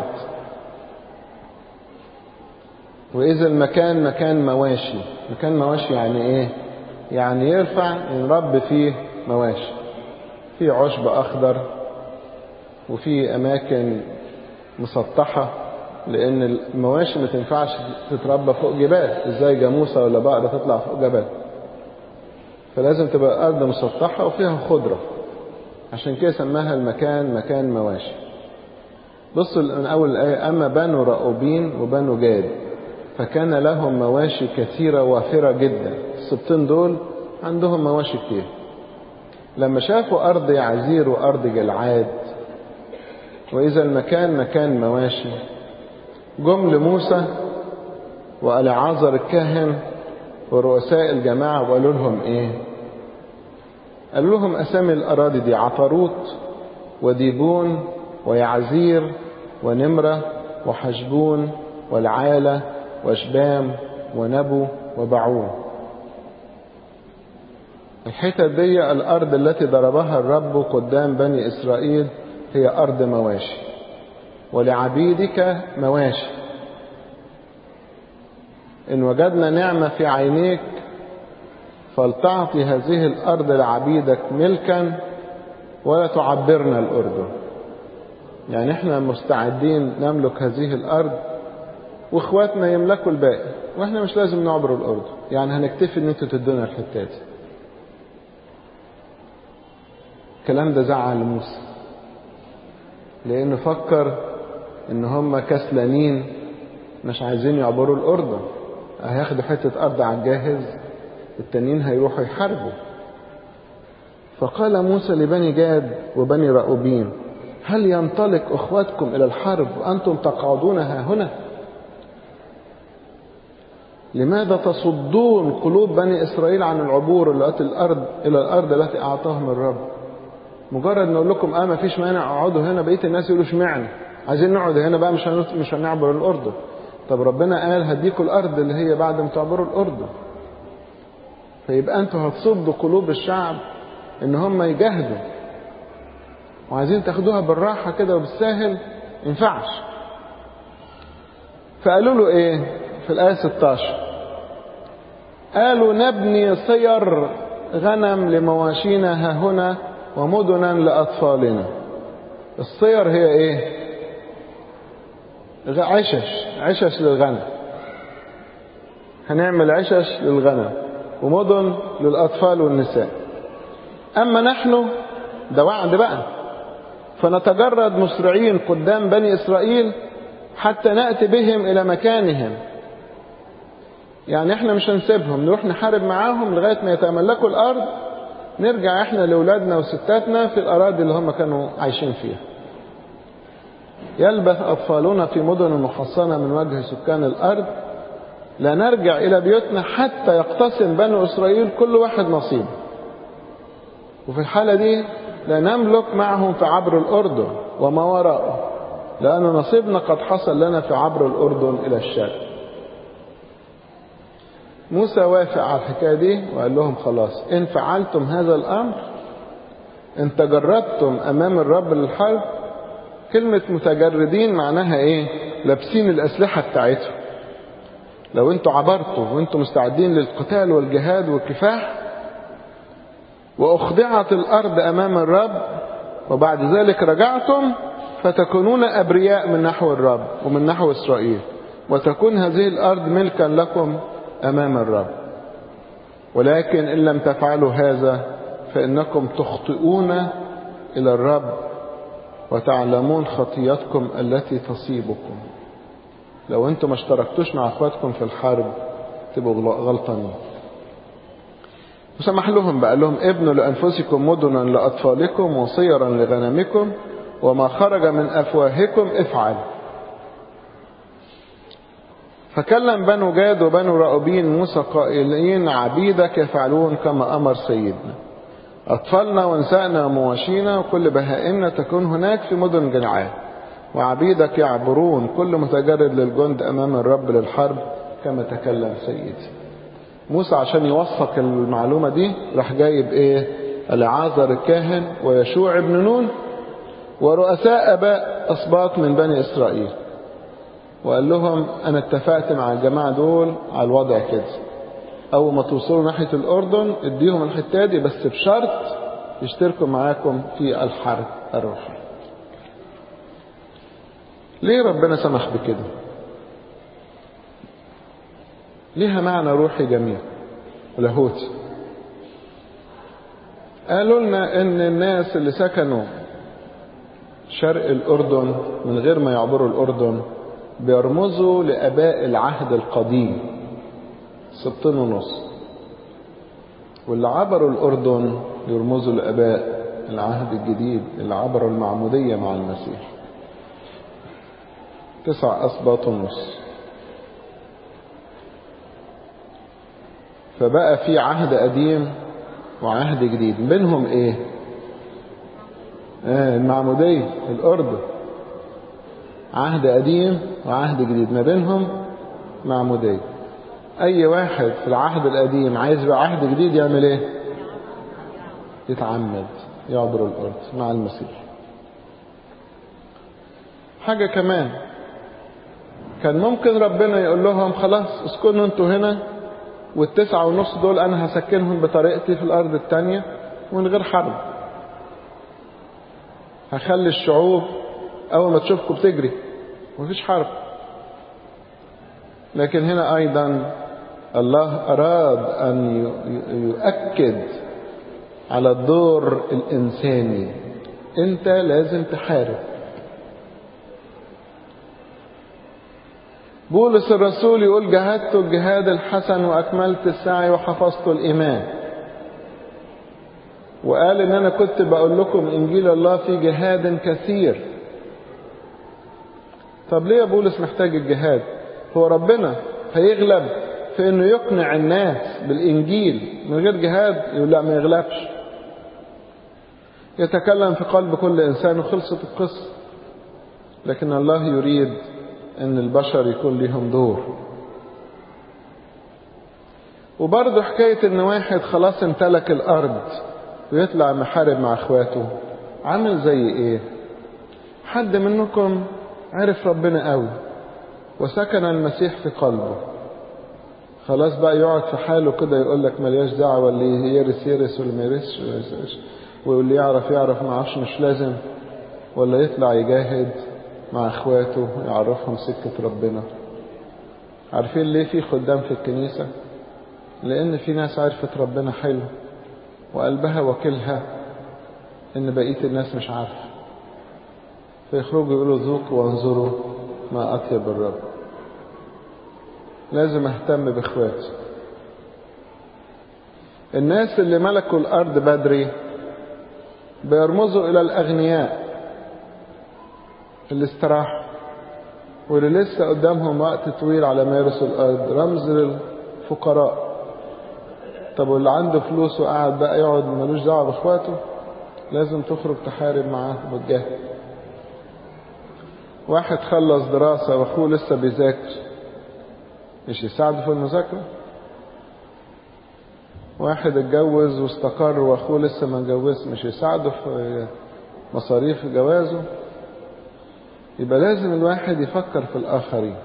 وإذا المكان مكان مواشي مكان مواشي يعني إيه يعني يرفع ينرب فيه مواشي في عشب أخضر وفي أماكن مسطحة لأن المواشي ما تنفعش تتربى فوق جبال إزاي جاموسة ولا بقرة تطلع فوق جبل فلازم تبقى أرض مسطحة وفيها خضرة عشان كده سماها المكان مكان مواشي بصوا من أول الآية أما بنو رأوبين وبنو جاد فكان لهم مواشي كثيرة وافرة جدا السبتين دول عندهم مواشي كتير لما شافوا أرض يعزير وأرض جلعاد وإذا المكان مكان مواشي جم لموسى وألعازر الكاهن ورؤساء الجماعة وقالوا لهم إيه قالوا لهم أسامي الأراضي دي عطروت وديبون ويعزير ونمرة وحشبون والعالة وشبام ونبو وبعون الحتت دي الأرض التي ضربها الرب قدام بني إسرائيل هي أرض مواشي ولعبيدك مواشي إن وجدنا نعمة في عينيك فلتعطي هذه الأرض لعبيدك ملكا ولا تعبرنا الأردن يعني احنا مستعدين نملك هذه الأرض واخواتنا يملكوا الباقي واحنا مش لازم نعبر الأردن يعني هنكتفي ان انتوا تدونا الحتات دي الكلام ده زعل موسى لانه فكر ان هم كسلانين مش عايزين يعبروا الاردن هياخدوا حته ارض على الجاهز التانيين هيروحوا يحاربوا فقال موسى لبني جاد وبني رأوبين هل ينطلق اخواتكم الى الحرب وانتم تقعدون ها هنا لماذا تصدون قلوب بني اسرائيل عن العبور التي الارض الى الارض التي اعطاهم الرب مجرد نقول لكم اه ما فيش مانع اقعدوا هنا بقيه الناس يقولوا اشمعنى عايزين نقعد هنا بقى مش مش هنعبر الاردن طب ربنا قال هديكوا الارض اللي هي بعد ما تعبروا الاردن فيبقى انتوا هتصدوا قلوب الشعب ان هم يجاهدوا وعايزين تاخدوها بالراحه كده وبالساهل ينفعش فقالوا له ايه في الايه 16 قالوا نبني صير غنم لمواشينا ها هنا ومدنا لأطفالنا الصير هي ايه عشش عشش للغنم هنعمل عشش للغنم ومدن للأطفال والنساء أما نحن ده وعد بقى فنتجرد مسرعين قدام بني إسرائيل حتى نأتي بهم إلى مكانهم يعني احنا مش هنسيبهم نروح نحارب معاهم لغاية ما يتملكوا الأرض نرجع احنا لأولادنا وستاتنا في الأراضي اللي هم كانوا عايشين فيها يلبث أطفالنا في مدن محصنة من وجه سكان الأرض لا نرجع إلى بيوتنا حتى يقتسم بنو إسرائيل كل واحد نصيب وفي الحالة دي لا نملك معهم في عبر الأردن وما وراءه لأن نصيبنا قد حصل لنا في عبر الأردن إلى الشرق موسى وافق على الحكاية دي وقال لهم خلاص إن فعلتم هذا الأمر إن تجردتم أمام الرب للحرب كلمة متجردين معناها إيه؟ لابسين الأسلحة بتاعتهم لو أنتوا عبرتوا وأنتوا مستعدين للقتال والجهاد والكفاح وأخضعت الأرض أمام الرب وبعد ذلك رجعتم فتكونون أبرياء من نحو الرب ومن نحو إسرائيل وتكون هذه الأرض ملكا لكم أمام الرب ولكن إن لم تفعلوا هذا فإنكم تخطئون إلى الرب وتعلمون خطيتكم التي تصيبكم لو أنتم ما اشتركتوش مع أخواتكم في الحرب تبقوا غلطانين وسمح لهم بقى لهم ابنوا لأنفسكم مدنا لأطفالكم وصيرا لغنمكم وما خرج من أفواهكم افعل فكلم بنو جاد وبنو رأوبين موسى قائلين عبيدك يفعلون كما أمر سيدنا أطفالنا ونسائنا ومواشينا وكل بهائمنا تكون هناك في مدن جنعان وعبيدك يعبرون كل متجرد للجند أمام الرب للحرب كما تكلم سيدي موسى عشان يوثق المعلومة دي راح جايب ايه العازر الكاهن ويشوع ابن نون ورؤساء اباء اسباط من بني اسرائيل وقال لهم انا اتفقت مع الجماعة دول على الوضع كده اول ما توصلوا ناحية الاردن اديهم الحتة دي بس بشرط يشتركوا معاكم في الحرب الروحي ليه ربنا سمح بكده ليها معنى روحي جميل لاهوتي قالوا لنا ان الناس اللي سكنوا شرق الاردن من غير ما يعبروا الاردن بيرمزوا لاباء العهد القديم سبطين ونص واللي عبروا الاردن يرمزوا لاباء العهد الجديد اللي عبروا المعموديه مع المسيح تسع اسباط ونص فبقى في عهد قديم وعهد جديد بينهم ايه آه المعمودية الأردن عهد قديم وعهد جديد ما بينهم معمودية أي واحد في العهد القديم عايز بقى عهد جديد يعمل ايه يتعمد يعبر الأرض مع المسيح حاجة كمان كان ممكن ربنا يقول لهم خلاص اسكنوا انتوا هنا والتسعة ونص دول أنا هسكنهم بطريقتي في الأرض التانية ومن غير حرب هخلي الشعوب أول ما تشوفكم بتجري مفيش حرب لكن هنا أيضا الله أراد أن يؤكد على الدور الإنساني أنت لازم تحارب بولس الرسول يقول جهدت الجهاد الحسن وأكملت السعي وحفظت الإيمان وقال إن أنا كنت بقول لكم إنجيل الله في جهاد كثير طب ليه يا بولس محتاج الجهاد هو ربنا هيغلب في انه يقنع الناس بالانجيل من غير جهاد يقول لا ما يغلبش يتكلم في قلب كل انسان وخلصت القصه لكن الله يريد ان البشر يكون لهم دور وبرضه حكاية ان واحد خلاص امتلك الارض ويطلع محارب مع اخواته عامل زي ايه حد منكم عرف ربنا قوي وسكن المسيح في قلبه خلاص بقى يقعد في حاله كده يقول لك ملياش دعوة اللي يرث يرث واللي ما يرثش واللي يعرف يعرف ما عرفش مش لازم ولا يطلع يجاهد مع اخواته يعرفهم سكة ربنا عارفين ليه في خدام في الكنيسة لان في ناس عرفت ربنا حلو وقلبها وكلها ان بقية الناس مش عارفة فيخرجوا يقولوا ذوقوا وانظروا ما اطيب الرب لازم اهتم باخواتي الناس اللي ملكوا الارض بدري بيرمزوا الى الاغنياء الاستراحة واللي لسه قدامهم وقت طويل على ما يرثوا الأرض رمز للفقراء طب واللي عنده فلوس وقاعد بقى يقعد ملوش دعوة بإخواته لازم تخرج تحارب معاه وتجاهد واحد خلص دراسة وأخوه لسه بيذاكر مش يساعده في المذاكرة واحد اتجوز واستقر واخوه لسه ما اتجوزش مش يساعده في مصاريف جوازه يبقى لازم الواحد يفكر في الآخرين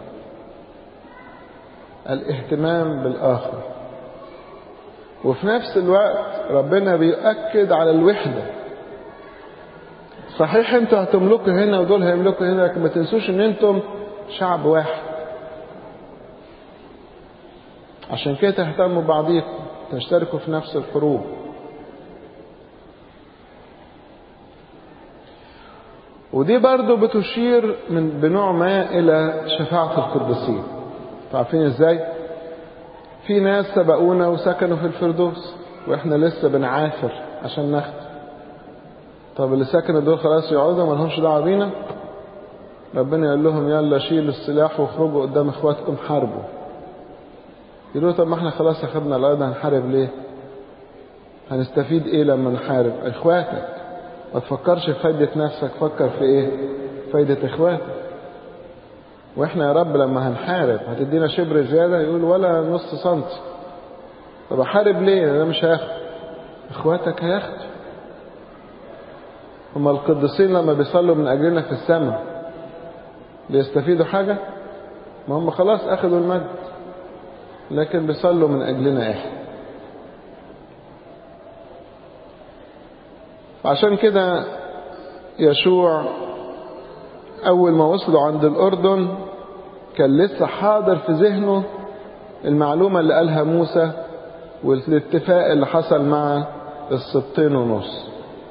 الاهتمام بالآخر وفي نفس الوقت ربنا بيؤكد على الوحدة صحيح انتوا هتملكوا هنا ودول هيملكوا هنا لكن ما تنسوش ان انتم شعب واحد عشان كده تهتموا بعضيكم تشتركوا في نفس الحروب ودي برضو بتشير من بنوع ما إلى شفاعة القديسين عارفين ازاي في ناس سبقونا وسكنوا في الفردوس واحنا لسه بنعافر عشان ناخد طب اللي سكنوا دول خلاص يقعدوا ما لهمش دعوه بينا ربنا يقول لهم يلا شيلوا السلاح واخرجوا قدام اخواتكم حاربوا يقولوا طب ما احنا خلاص اخدنا الارض هنحارب ليه هنستفيد ايه لما نحارب اخواتك ما تفكرش في فايدة نفسك فكر في ايه فايدة اخواتك واحنا يا رب لما هنحارب هتدينا شبر زيادة يقول ولا نص سنتي طب احارب ليه انا مش هاخد اخواتك هياخدوا هما القديسين لما بيصلوا من اجلنا في السماء بيستفيدوا حاجة ما هم خلاص اخذوا المجد لكن بيصلوا من اجلنا احنا عشان كده يشوع أول ما وصلوا عند الأردن كان لسه حاضر في ذهنه المعلومة اللي قالها موسى والاتفاق اللي حصل مع السبطين ونص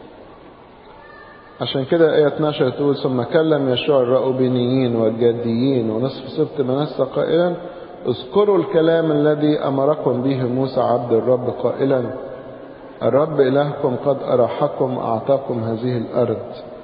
عشان كده آية 12 تقول ثم كلم يشوع الرأوبينيين والجاديين ونصف سبط منسى قائلا اذكروا الكلام الذي أمركم به موسى عبد الرب قائلا الرب إلهكم قد أراحكم أعطاكم هذه الأرض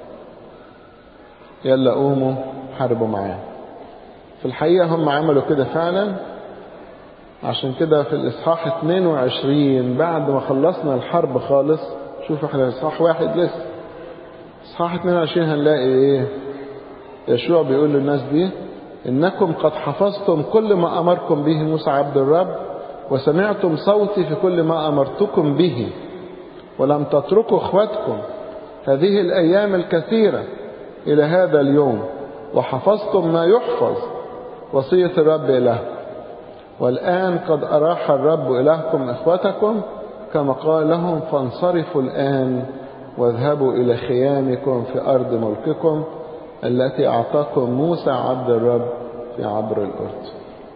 يلا قوموا حاربوا معاه في الحقيقة هم عملوا كده فعلا عشان كده في الإصحاح 22 بعد ما خلصنا الحرب خالص شوف احنا إصحاح واحد لسه إصحاح 22 هنلاقي إيه يشوع بيقول للناس دي إنكم قد حفظتم كل ما أمركم به موسى عبد الرب وسمعتم صوتي في كل ما أمرتكم به ولم تتركوا اخواتكم هذه الايام الكثيره الى هذا اليوم وحفظتم ما يحفظ وصيه الرب الهكم والان قد اراح الرب الهكم اخوتكم كما قال لهم فانصرفوا الان واذهبوا الى خيامكم في ارض ملككم التي اعطاكم موسى عبد الرب في عبر الارض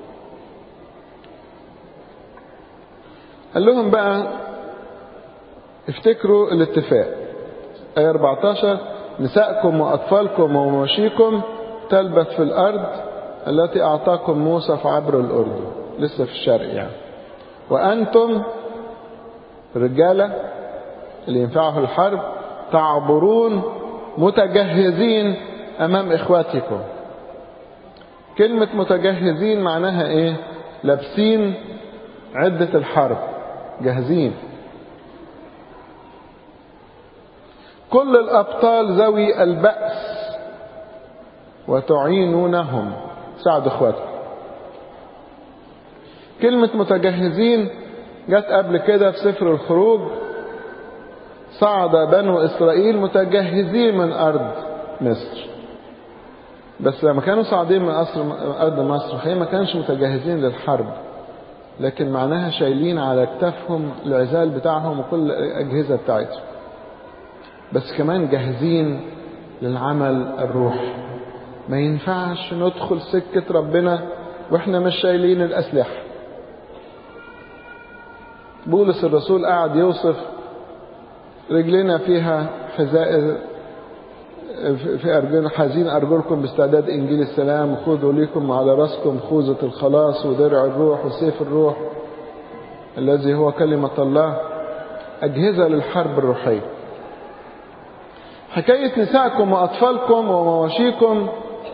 قال لهم بقى افتكروا الاتفاق آية 14 نساءكم وأطفالكم ومواشيكم تلبث في الأرض التي أعطاكم موسى في عبر الأردن لسه في الشرق يعني وأنتم رجالة اللي ينفعوا في الحرب تعبرون متجهزين أمام إخواتكم كلمة متجهزين معناها إيه لابسين عدة الحرب جاهزين كل الأبطال ذوي البأس وتعينونهم ساعدوا اخواتكم كلمة متجهزين جت قبل كده في سفر الخروج صعد بنو إسرائيل متجهزين من أرض مصر بس لما كانوا صاعدين من أصر أرض مصر هي ما كانش متجهزين للحرب لكن معناها شايلين على كتافهم العزال بتاعهم وكل الأجهزة بتاعتهم بس كمان جاهزين للعمل الروحي ما ينفعش ندخل سكة ربنا واحنا مش شايلين الأسلحة بولس الرسول قاعد يوصف رجلنا فيها حذاء في أرجل حزين أرجلكم باستعداد إنجيل السلام خذوا ليكم على رأسكم خوذة الخلاص ودرع الروح وسيف الروح الذي هو كلمة الله أجهزة للحرب الروحية حكاية نسائكم وأطفالكم ومواشيكم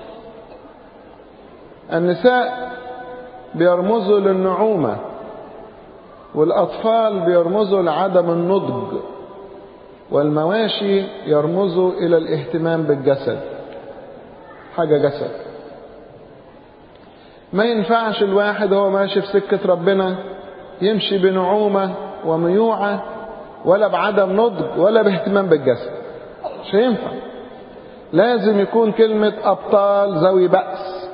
النساء بيرمزوا للنعومة والأطفال بيرمزوا لعدم النضج والمواشي يرمزوا إلى الاهتمام بالجسد حاجة جسد ما ينفعش الواحد هو ماشي في سكة ربنا يمشي بنعومة وميوعة ولا بعدم نضج ولا باهتمام بالجسد مش هينفع لازم يكون كلمة أبطال ذوي بأس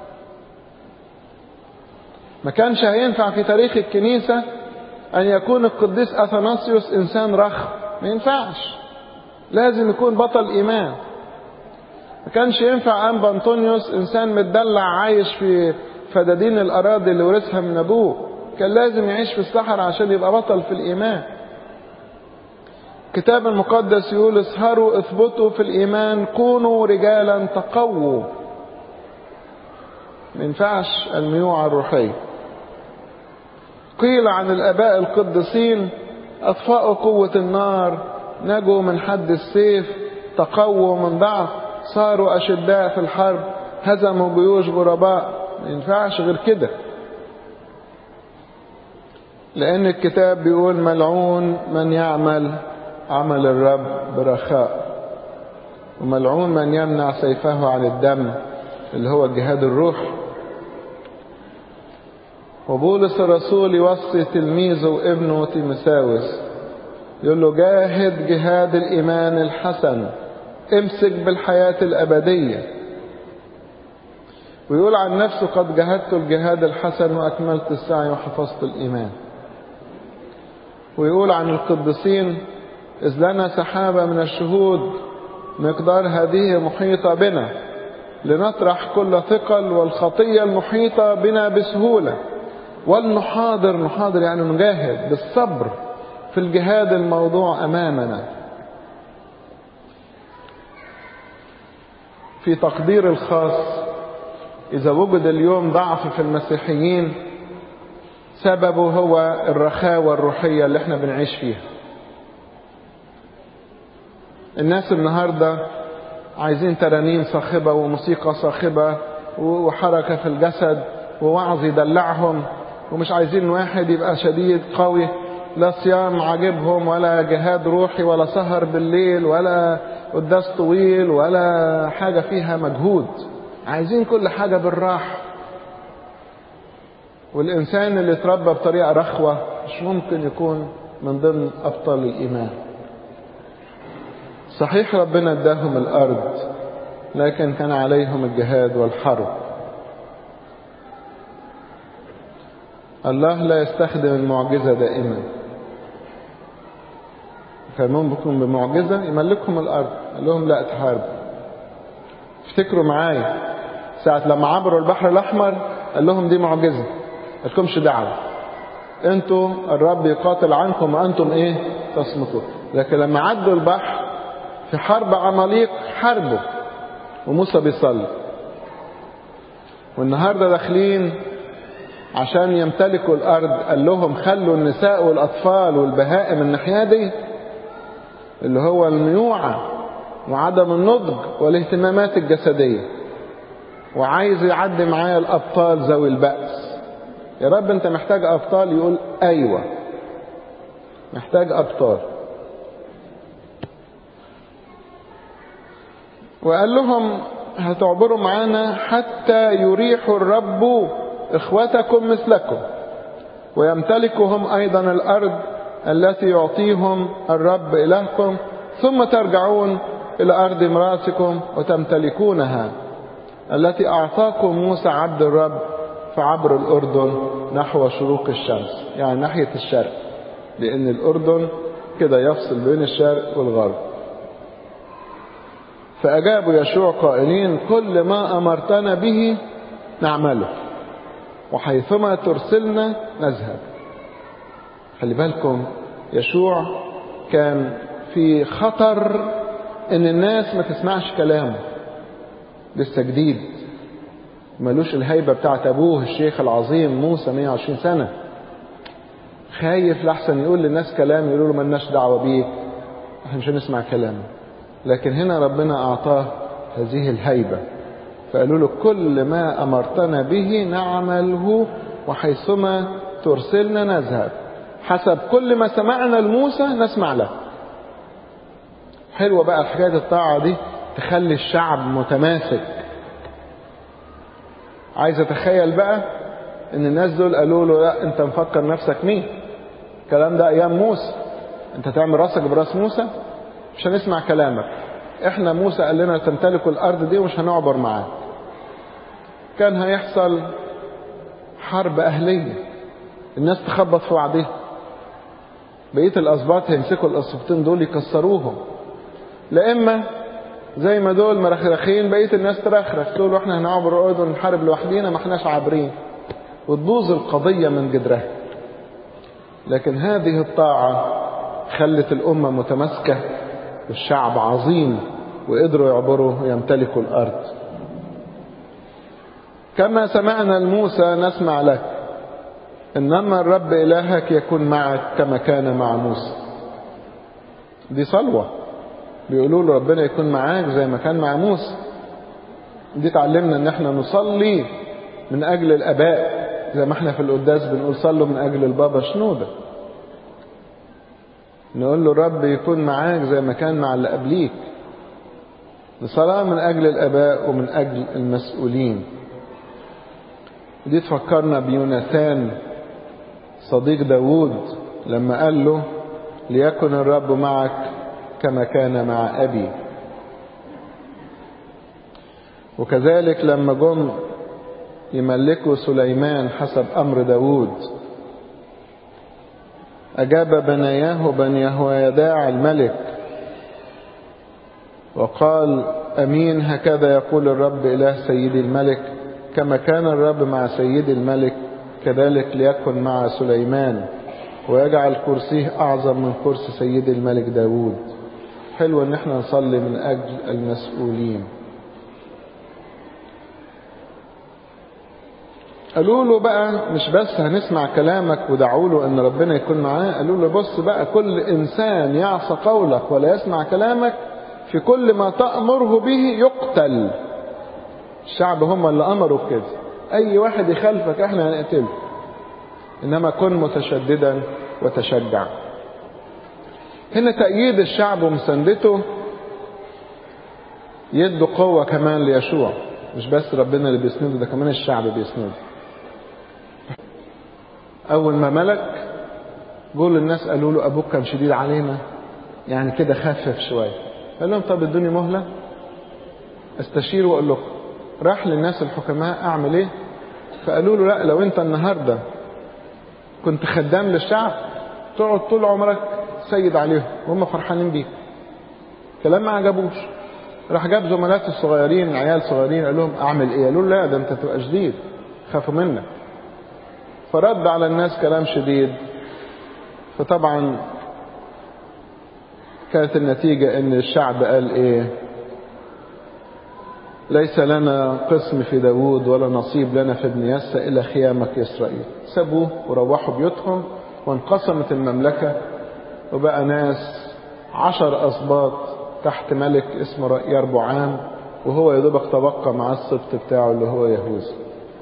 ما كانش هينفع في تاريخ الكنيسة أن يكون القديس أثناسيوس إنسان رخم ما ينفعش لازم يكون بطل إيمان ما كانش ينفع أنبا أنطونيوس إنسان متدلع عايش في فدادين الأراضي اللي ورثها من أبوه كان لازم يعيش في الصحراء عشان يبقى بطل في الإيمان الكتاب المقدس يقول اسهروا اثبتوا في الإيمان كونوا رجالا تقووا ما ينفعش الميوعة الروحية قيل عن الآباء القديسين أطفأوا قوة النار نجوا من حد السيف تقووا من ضعف صاروا أشداء في الحرب هزموا جيوش غرباء ما ينفعش غير كده لأن الكتاب بيقول ملعون من يعمل عمل الرب برخاء وملعون من يمنع سيفه عن الدم اللي هو الجهاد الروحي وبولس الرسول يوصي تلميذه وابنه تيمساوس يقول له جاهد جهاد الإيمان الحسن امسك بالحياة الأبدية ويقول عن نفسه قد جهدت الجهاد الحسن وأكملت السعي وحفظت الإيمان ويقول عن القديسين إذ لنا سحابة من الشهود مقدار هذه محيطة بنا لنطرح كل ثقل والخطية المحيطة بنا بسهولة ولنحاضر نحاضر يعني نجاهد بالصبر في الجهاد الموضوع أمامنا في تقدير الخاص إذا وجد اليوم ضعف في المسيحيين سببه هو الرخاوة الروحية اللي احنا بنعيش فيها الناس النهاردة عايزين ترانيم صاخبة وموسيقى صاخبة وحركة في الجسد ووعظ يدلعهم ومش عايزين واحد يبقى شديد قوي لا صيام عاجبهم ولا جهاد روحي ولا سهر بالليل ولا قداس طويل ولا حاجة فيها مجهود عايزين كل حاجة بالراحة والإنسان اللي اتربى بطريقة رخوة مش ممكن يكون من ضمن أبطال الإيمان صحيح ربنا اداهم الأرض لكن كان عليهم الجهاد والحرب الله لا يستخدم المعجزة دائما كان ممكن بمعجزة يملكهم الأرض قال لهم لا تحاربوا افتكروا معايا ساعة لما عبروا البحر الأحمر قال لهم دي معجزة لكمش دعوة انتوا الرب يقاتل عنكم وانتم ايه تصمتوا لكن لما عدوا البحر في حرب عماليق حاربوا وموسى بيصلي والنهارده داخلين عشان يمتلكوا الارض قال لهم خلوا النساء والاطفال والبهائم الناحيه دي اللي هو الميوعه وعدم النضج والاهتمامات الجسديه وعايز يعدي معايا الابطال ذوي البأس يا رب انت محتاج ابطال يقول ايوه محتاج ابطال وقال لهم هتعبروا معانا حتى يريح الرب اخوتكم مثلكم ويمتلكوا هم ايضا الارض التي يعطيهم الرب الهكم ثم ترجعون الى ارض امراتكم وتمتلكونها التي اعطاكم موسى عبد الرب فعبر الاردن نحو شروق الشمس يعني ناحيه الشرق لان الاردن كده يفصل بين الشرق والغرب فأجابوا يشوع قائلين كل ما أمرتنا به نعمله وحيثما ترسلنا نذهب خلي بالكم يشوع كان في خطر ان الناس ما تسمعش كلامه لسه جديد ملوش الهيبة بتاعت أبوه الشيخ العظيم موسى 120 سنة خايف لحسن يقول للناس كلام يقولوا له ملناش دعوة بيك احنا مش هنسمع كلامه لكن هنا ربنا أعطاه هذه الهيبة فقالوا له كل ما أمرتنا به نعمله وحيثما ترسلنا نذهب حسب كل ما سمعنا لموسى نسمع له حلوة بقى حكاية الطاعة دي تخلي الشعب متماسك عايز اتخيل بقى ان الناس دول قالوا له لا انت مفكر نفسك مين الكلام ده ايام موسى انت تعمل راسك براس موسى مش هنسمع كلامك احنا موسى قال لنا تمتلكوا الارض دي ومش هنعبر معاك كان هيحصل حرب اهليه الناس تخبط في بعضها بقيه الاسباط هيمسكوا الاسباطين دول يكسروهم لا اما زي ما دول مرخرخين بقيه الناس ترخرخ تقول احنا هنعبر الاردن نحارب لوحدينا ما احناش عابرين وتبوظ القضيه من جدرها لكن هذه الطاعه خلت الامه متماسكه والشعب عظيم وقدروا يعبروا ويمتلكوا الارض كما سمعنا لموسى نسمع لك انما الرب الهك يكون معك كما كان مع موسى دي صلوه بيقولوا له ربنا يكون معاك زي ما كان مع موسى دي تعلمنا ان احنا نصلي من اجل الاباء زي ما احنا في القداس بنقول صلوا من اجل البابا شنوده نقول له الرب يكون معاك زي ما كان مع اللي قبليك الصلاة من أجل الآباء ومن أجل المسؤولين دي تفكرنا بيوناثان صديق داوود لما قال له ليكن الرب معك كما كان مع أبي وكذلك لما جم يملكوا سليمان حسب أمر داوود أجاب بناياه بني يهويداع الملك وقال أمين هكذا يقول الرب إله سيدي الملك كما كان الرب مع سيدي الملك كذلك ليكن مع سليمان ويجعل كرسيه أعظم من كرسي سيدي الملك داود حلو ان احنا نصلي من اجل المسؤولين قالوا له بقى مش بس هنسمع كلامك ودعوا له ان ربنا يكون معاه قالوا له بص بقى كل انسان يعصى قولك ولا يسمع كلامك في كل ما تأمره به يقتل الشعب هم اللي امروا بكده اي واحد يخالفك احنا هنقتله انما كن متشددا وتشجع هنا تأييد الشعب ومساندته يدوا قوة كمان ليشوع مش بس ربنا اللي بيسنده ده كمان الشعب بيسنده أول ما ملك قول الناس قالوا له أبوك كان شديد علينا يعني كده خفف شوية قال لهم طب ادوني مهلة استشير وأقول لكم راح للناس الحكماء أعمل إيه فقالوا له لا لو أنت النهاردة كنت خدام للشعب تقعد طول عمرك سيد عليهم وهم فرحانين بيك كلام ما عجبوش راح جاب زملاته الصغيرين عيال صغيرين قال لهم اعمل ايه قالوا له لا ده انت تبقى شديد خافوا منك فرد على الناس كلام شديد فطبعا كانت النتيجة ان الشعب قال ايه ليس لنا قسم في داوود ولا نصيب لنا في ابن يسى إلا خيامك يا إسرائيل سابوه وروحوا بيوتهم وانقسمت المملكة وبقى ناس عشر أسباط تحت ملك اسمه يربعام وهو يا دوبك تبقى مع السبط بتاعه اللي هو يهوذا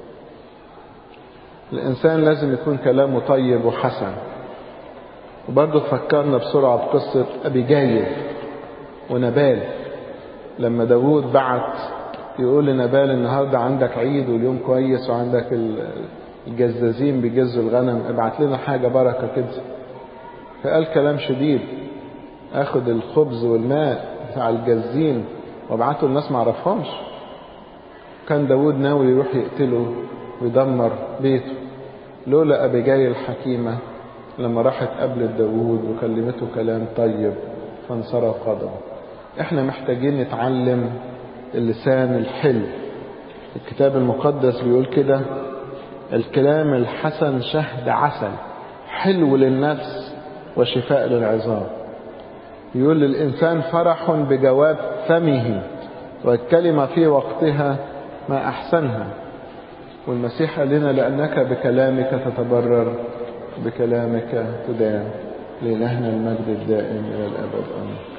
الإنسان لازم يكون كلامه طيب وحسن وبرضه تفكرنا بسرعة بقصة أبي جايل ونبال لما داوود بعت يقول لنبال النهاردة عندك عيد واليوم كويس وعندك الجزازين بيجزوا الغنم ابعت لنا حاجة بركة كده فقال كلام شديد اخد الخبز والماء بتاع الجزين وابعته الناس ما عرفهمش كان داود ناوي يروح يقتله ويدمر بيته لولا أبيجاي الحكيمة لما راحت قابلت داود وكلمته كلام طيب فانصرف غضبه احنا محتاجين نتعلم اللسان الحلو الكتاب المقدس بيقول كده الكلام الحسن شهد عسل حلو للنفس وشفاء للعظام يقول للإنسان فرح بجواب فمه والكلمة في وقتها ما أحسنها والمسيح قال لنا لأنك بكلامك تتبرر بكلامك تدان لإلهنا المجد الدائم إلى الأبد آمين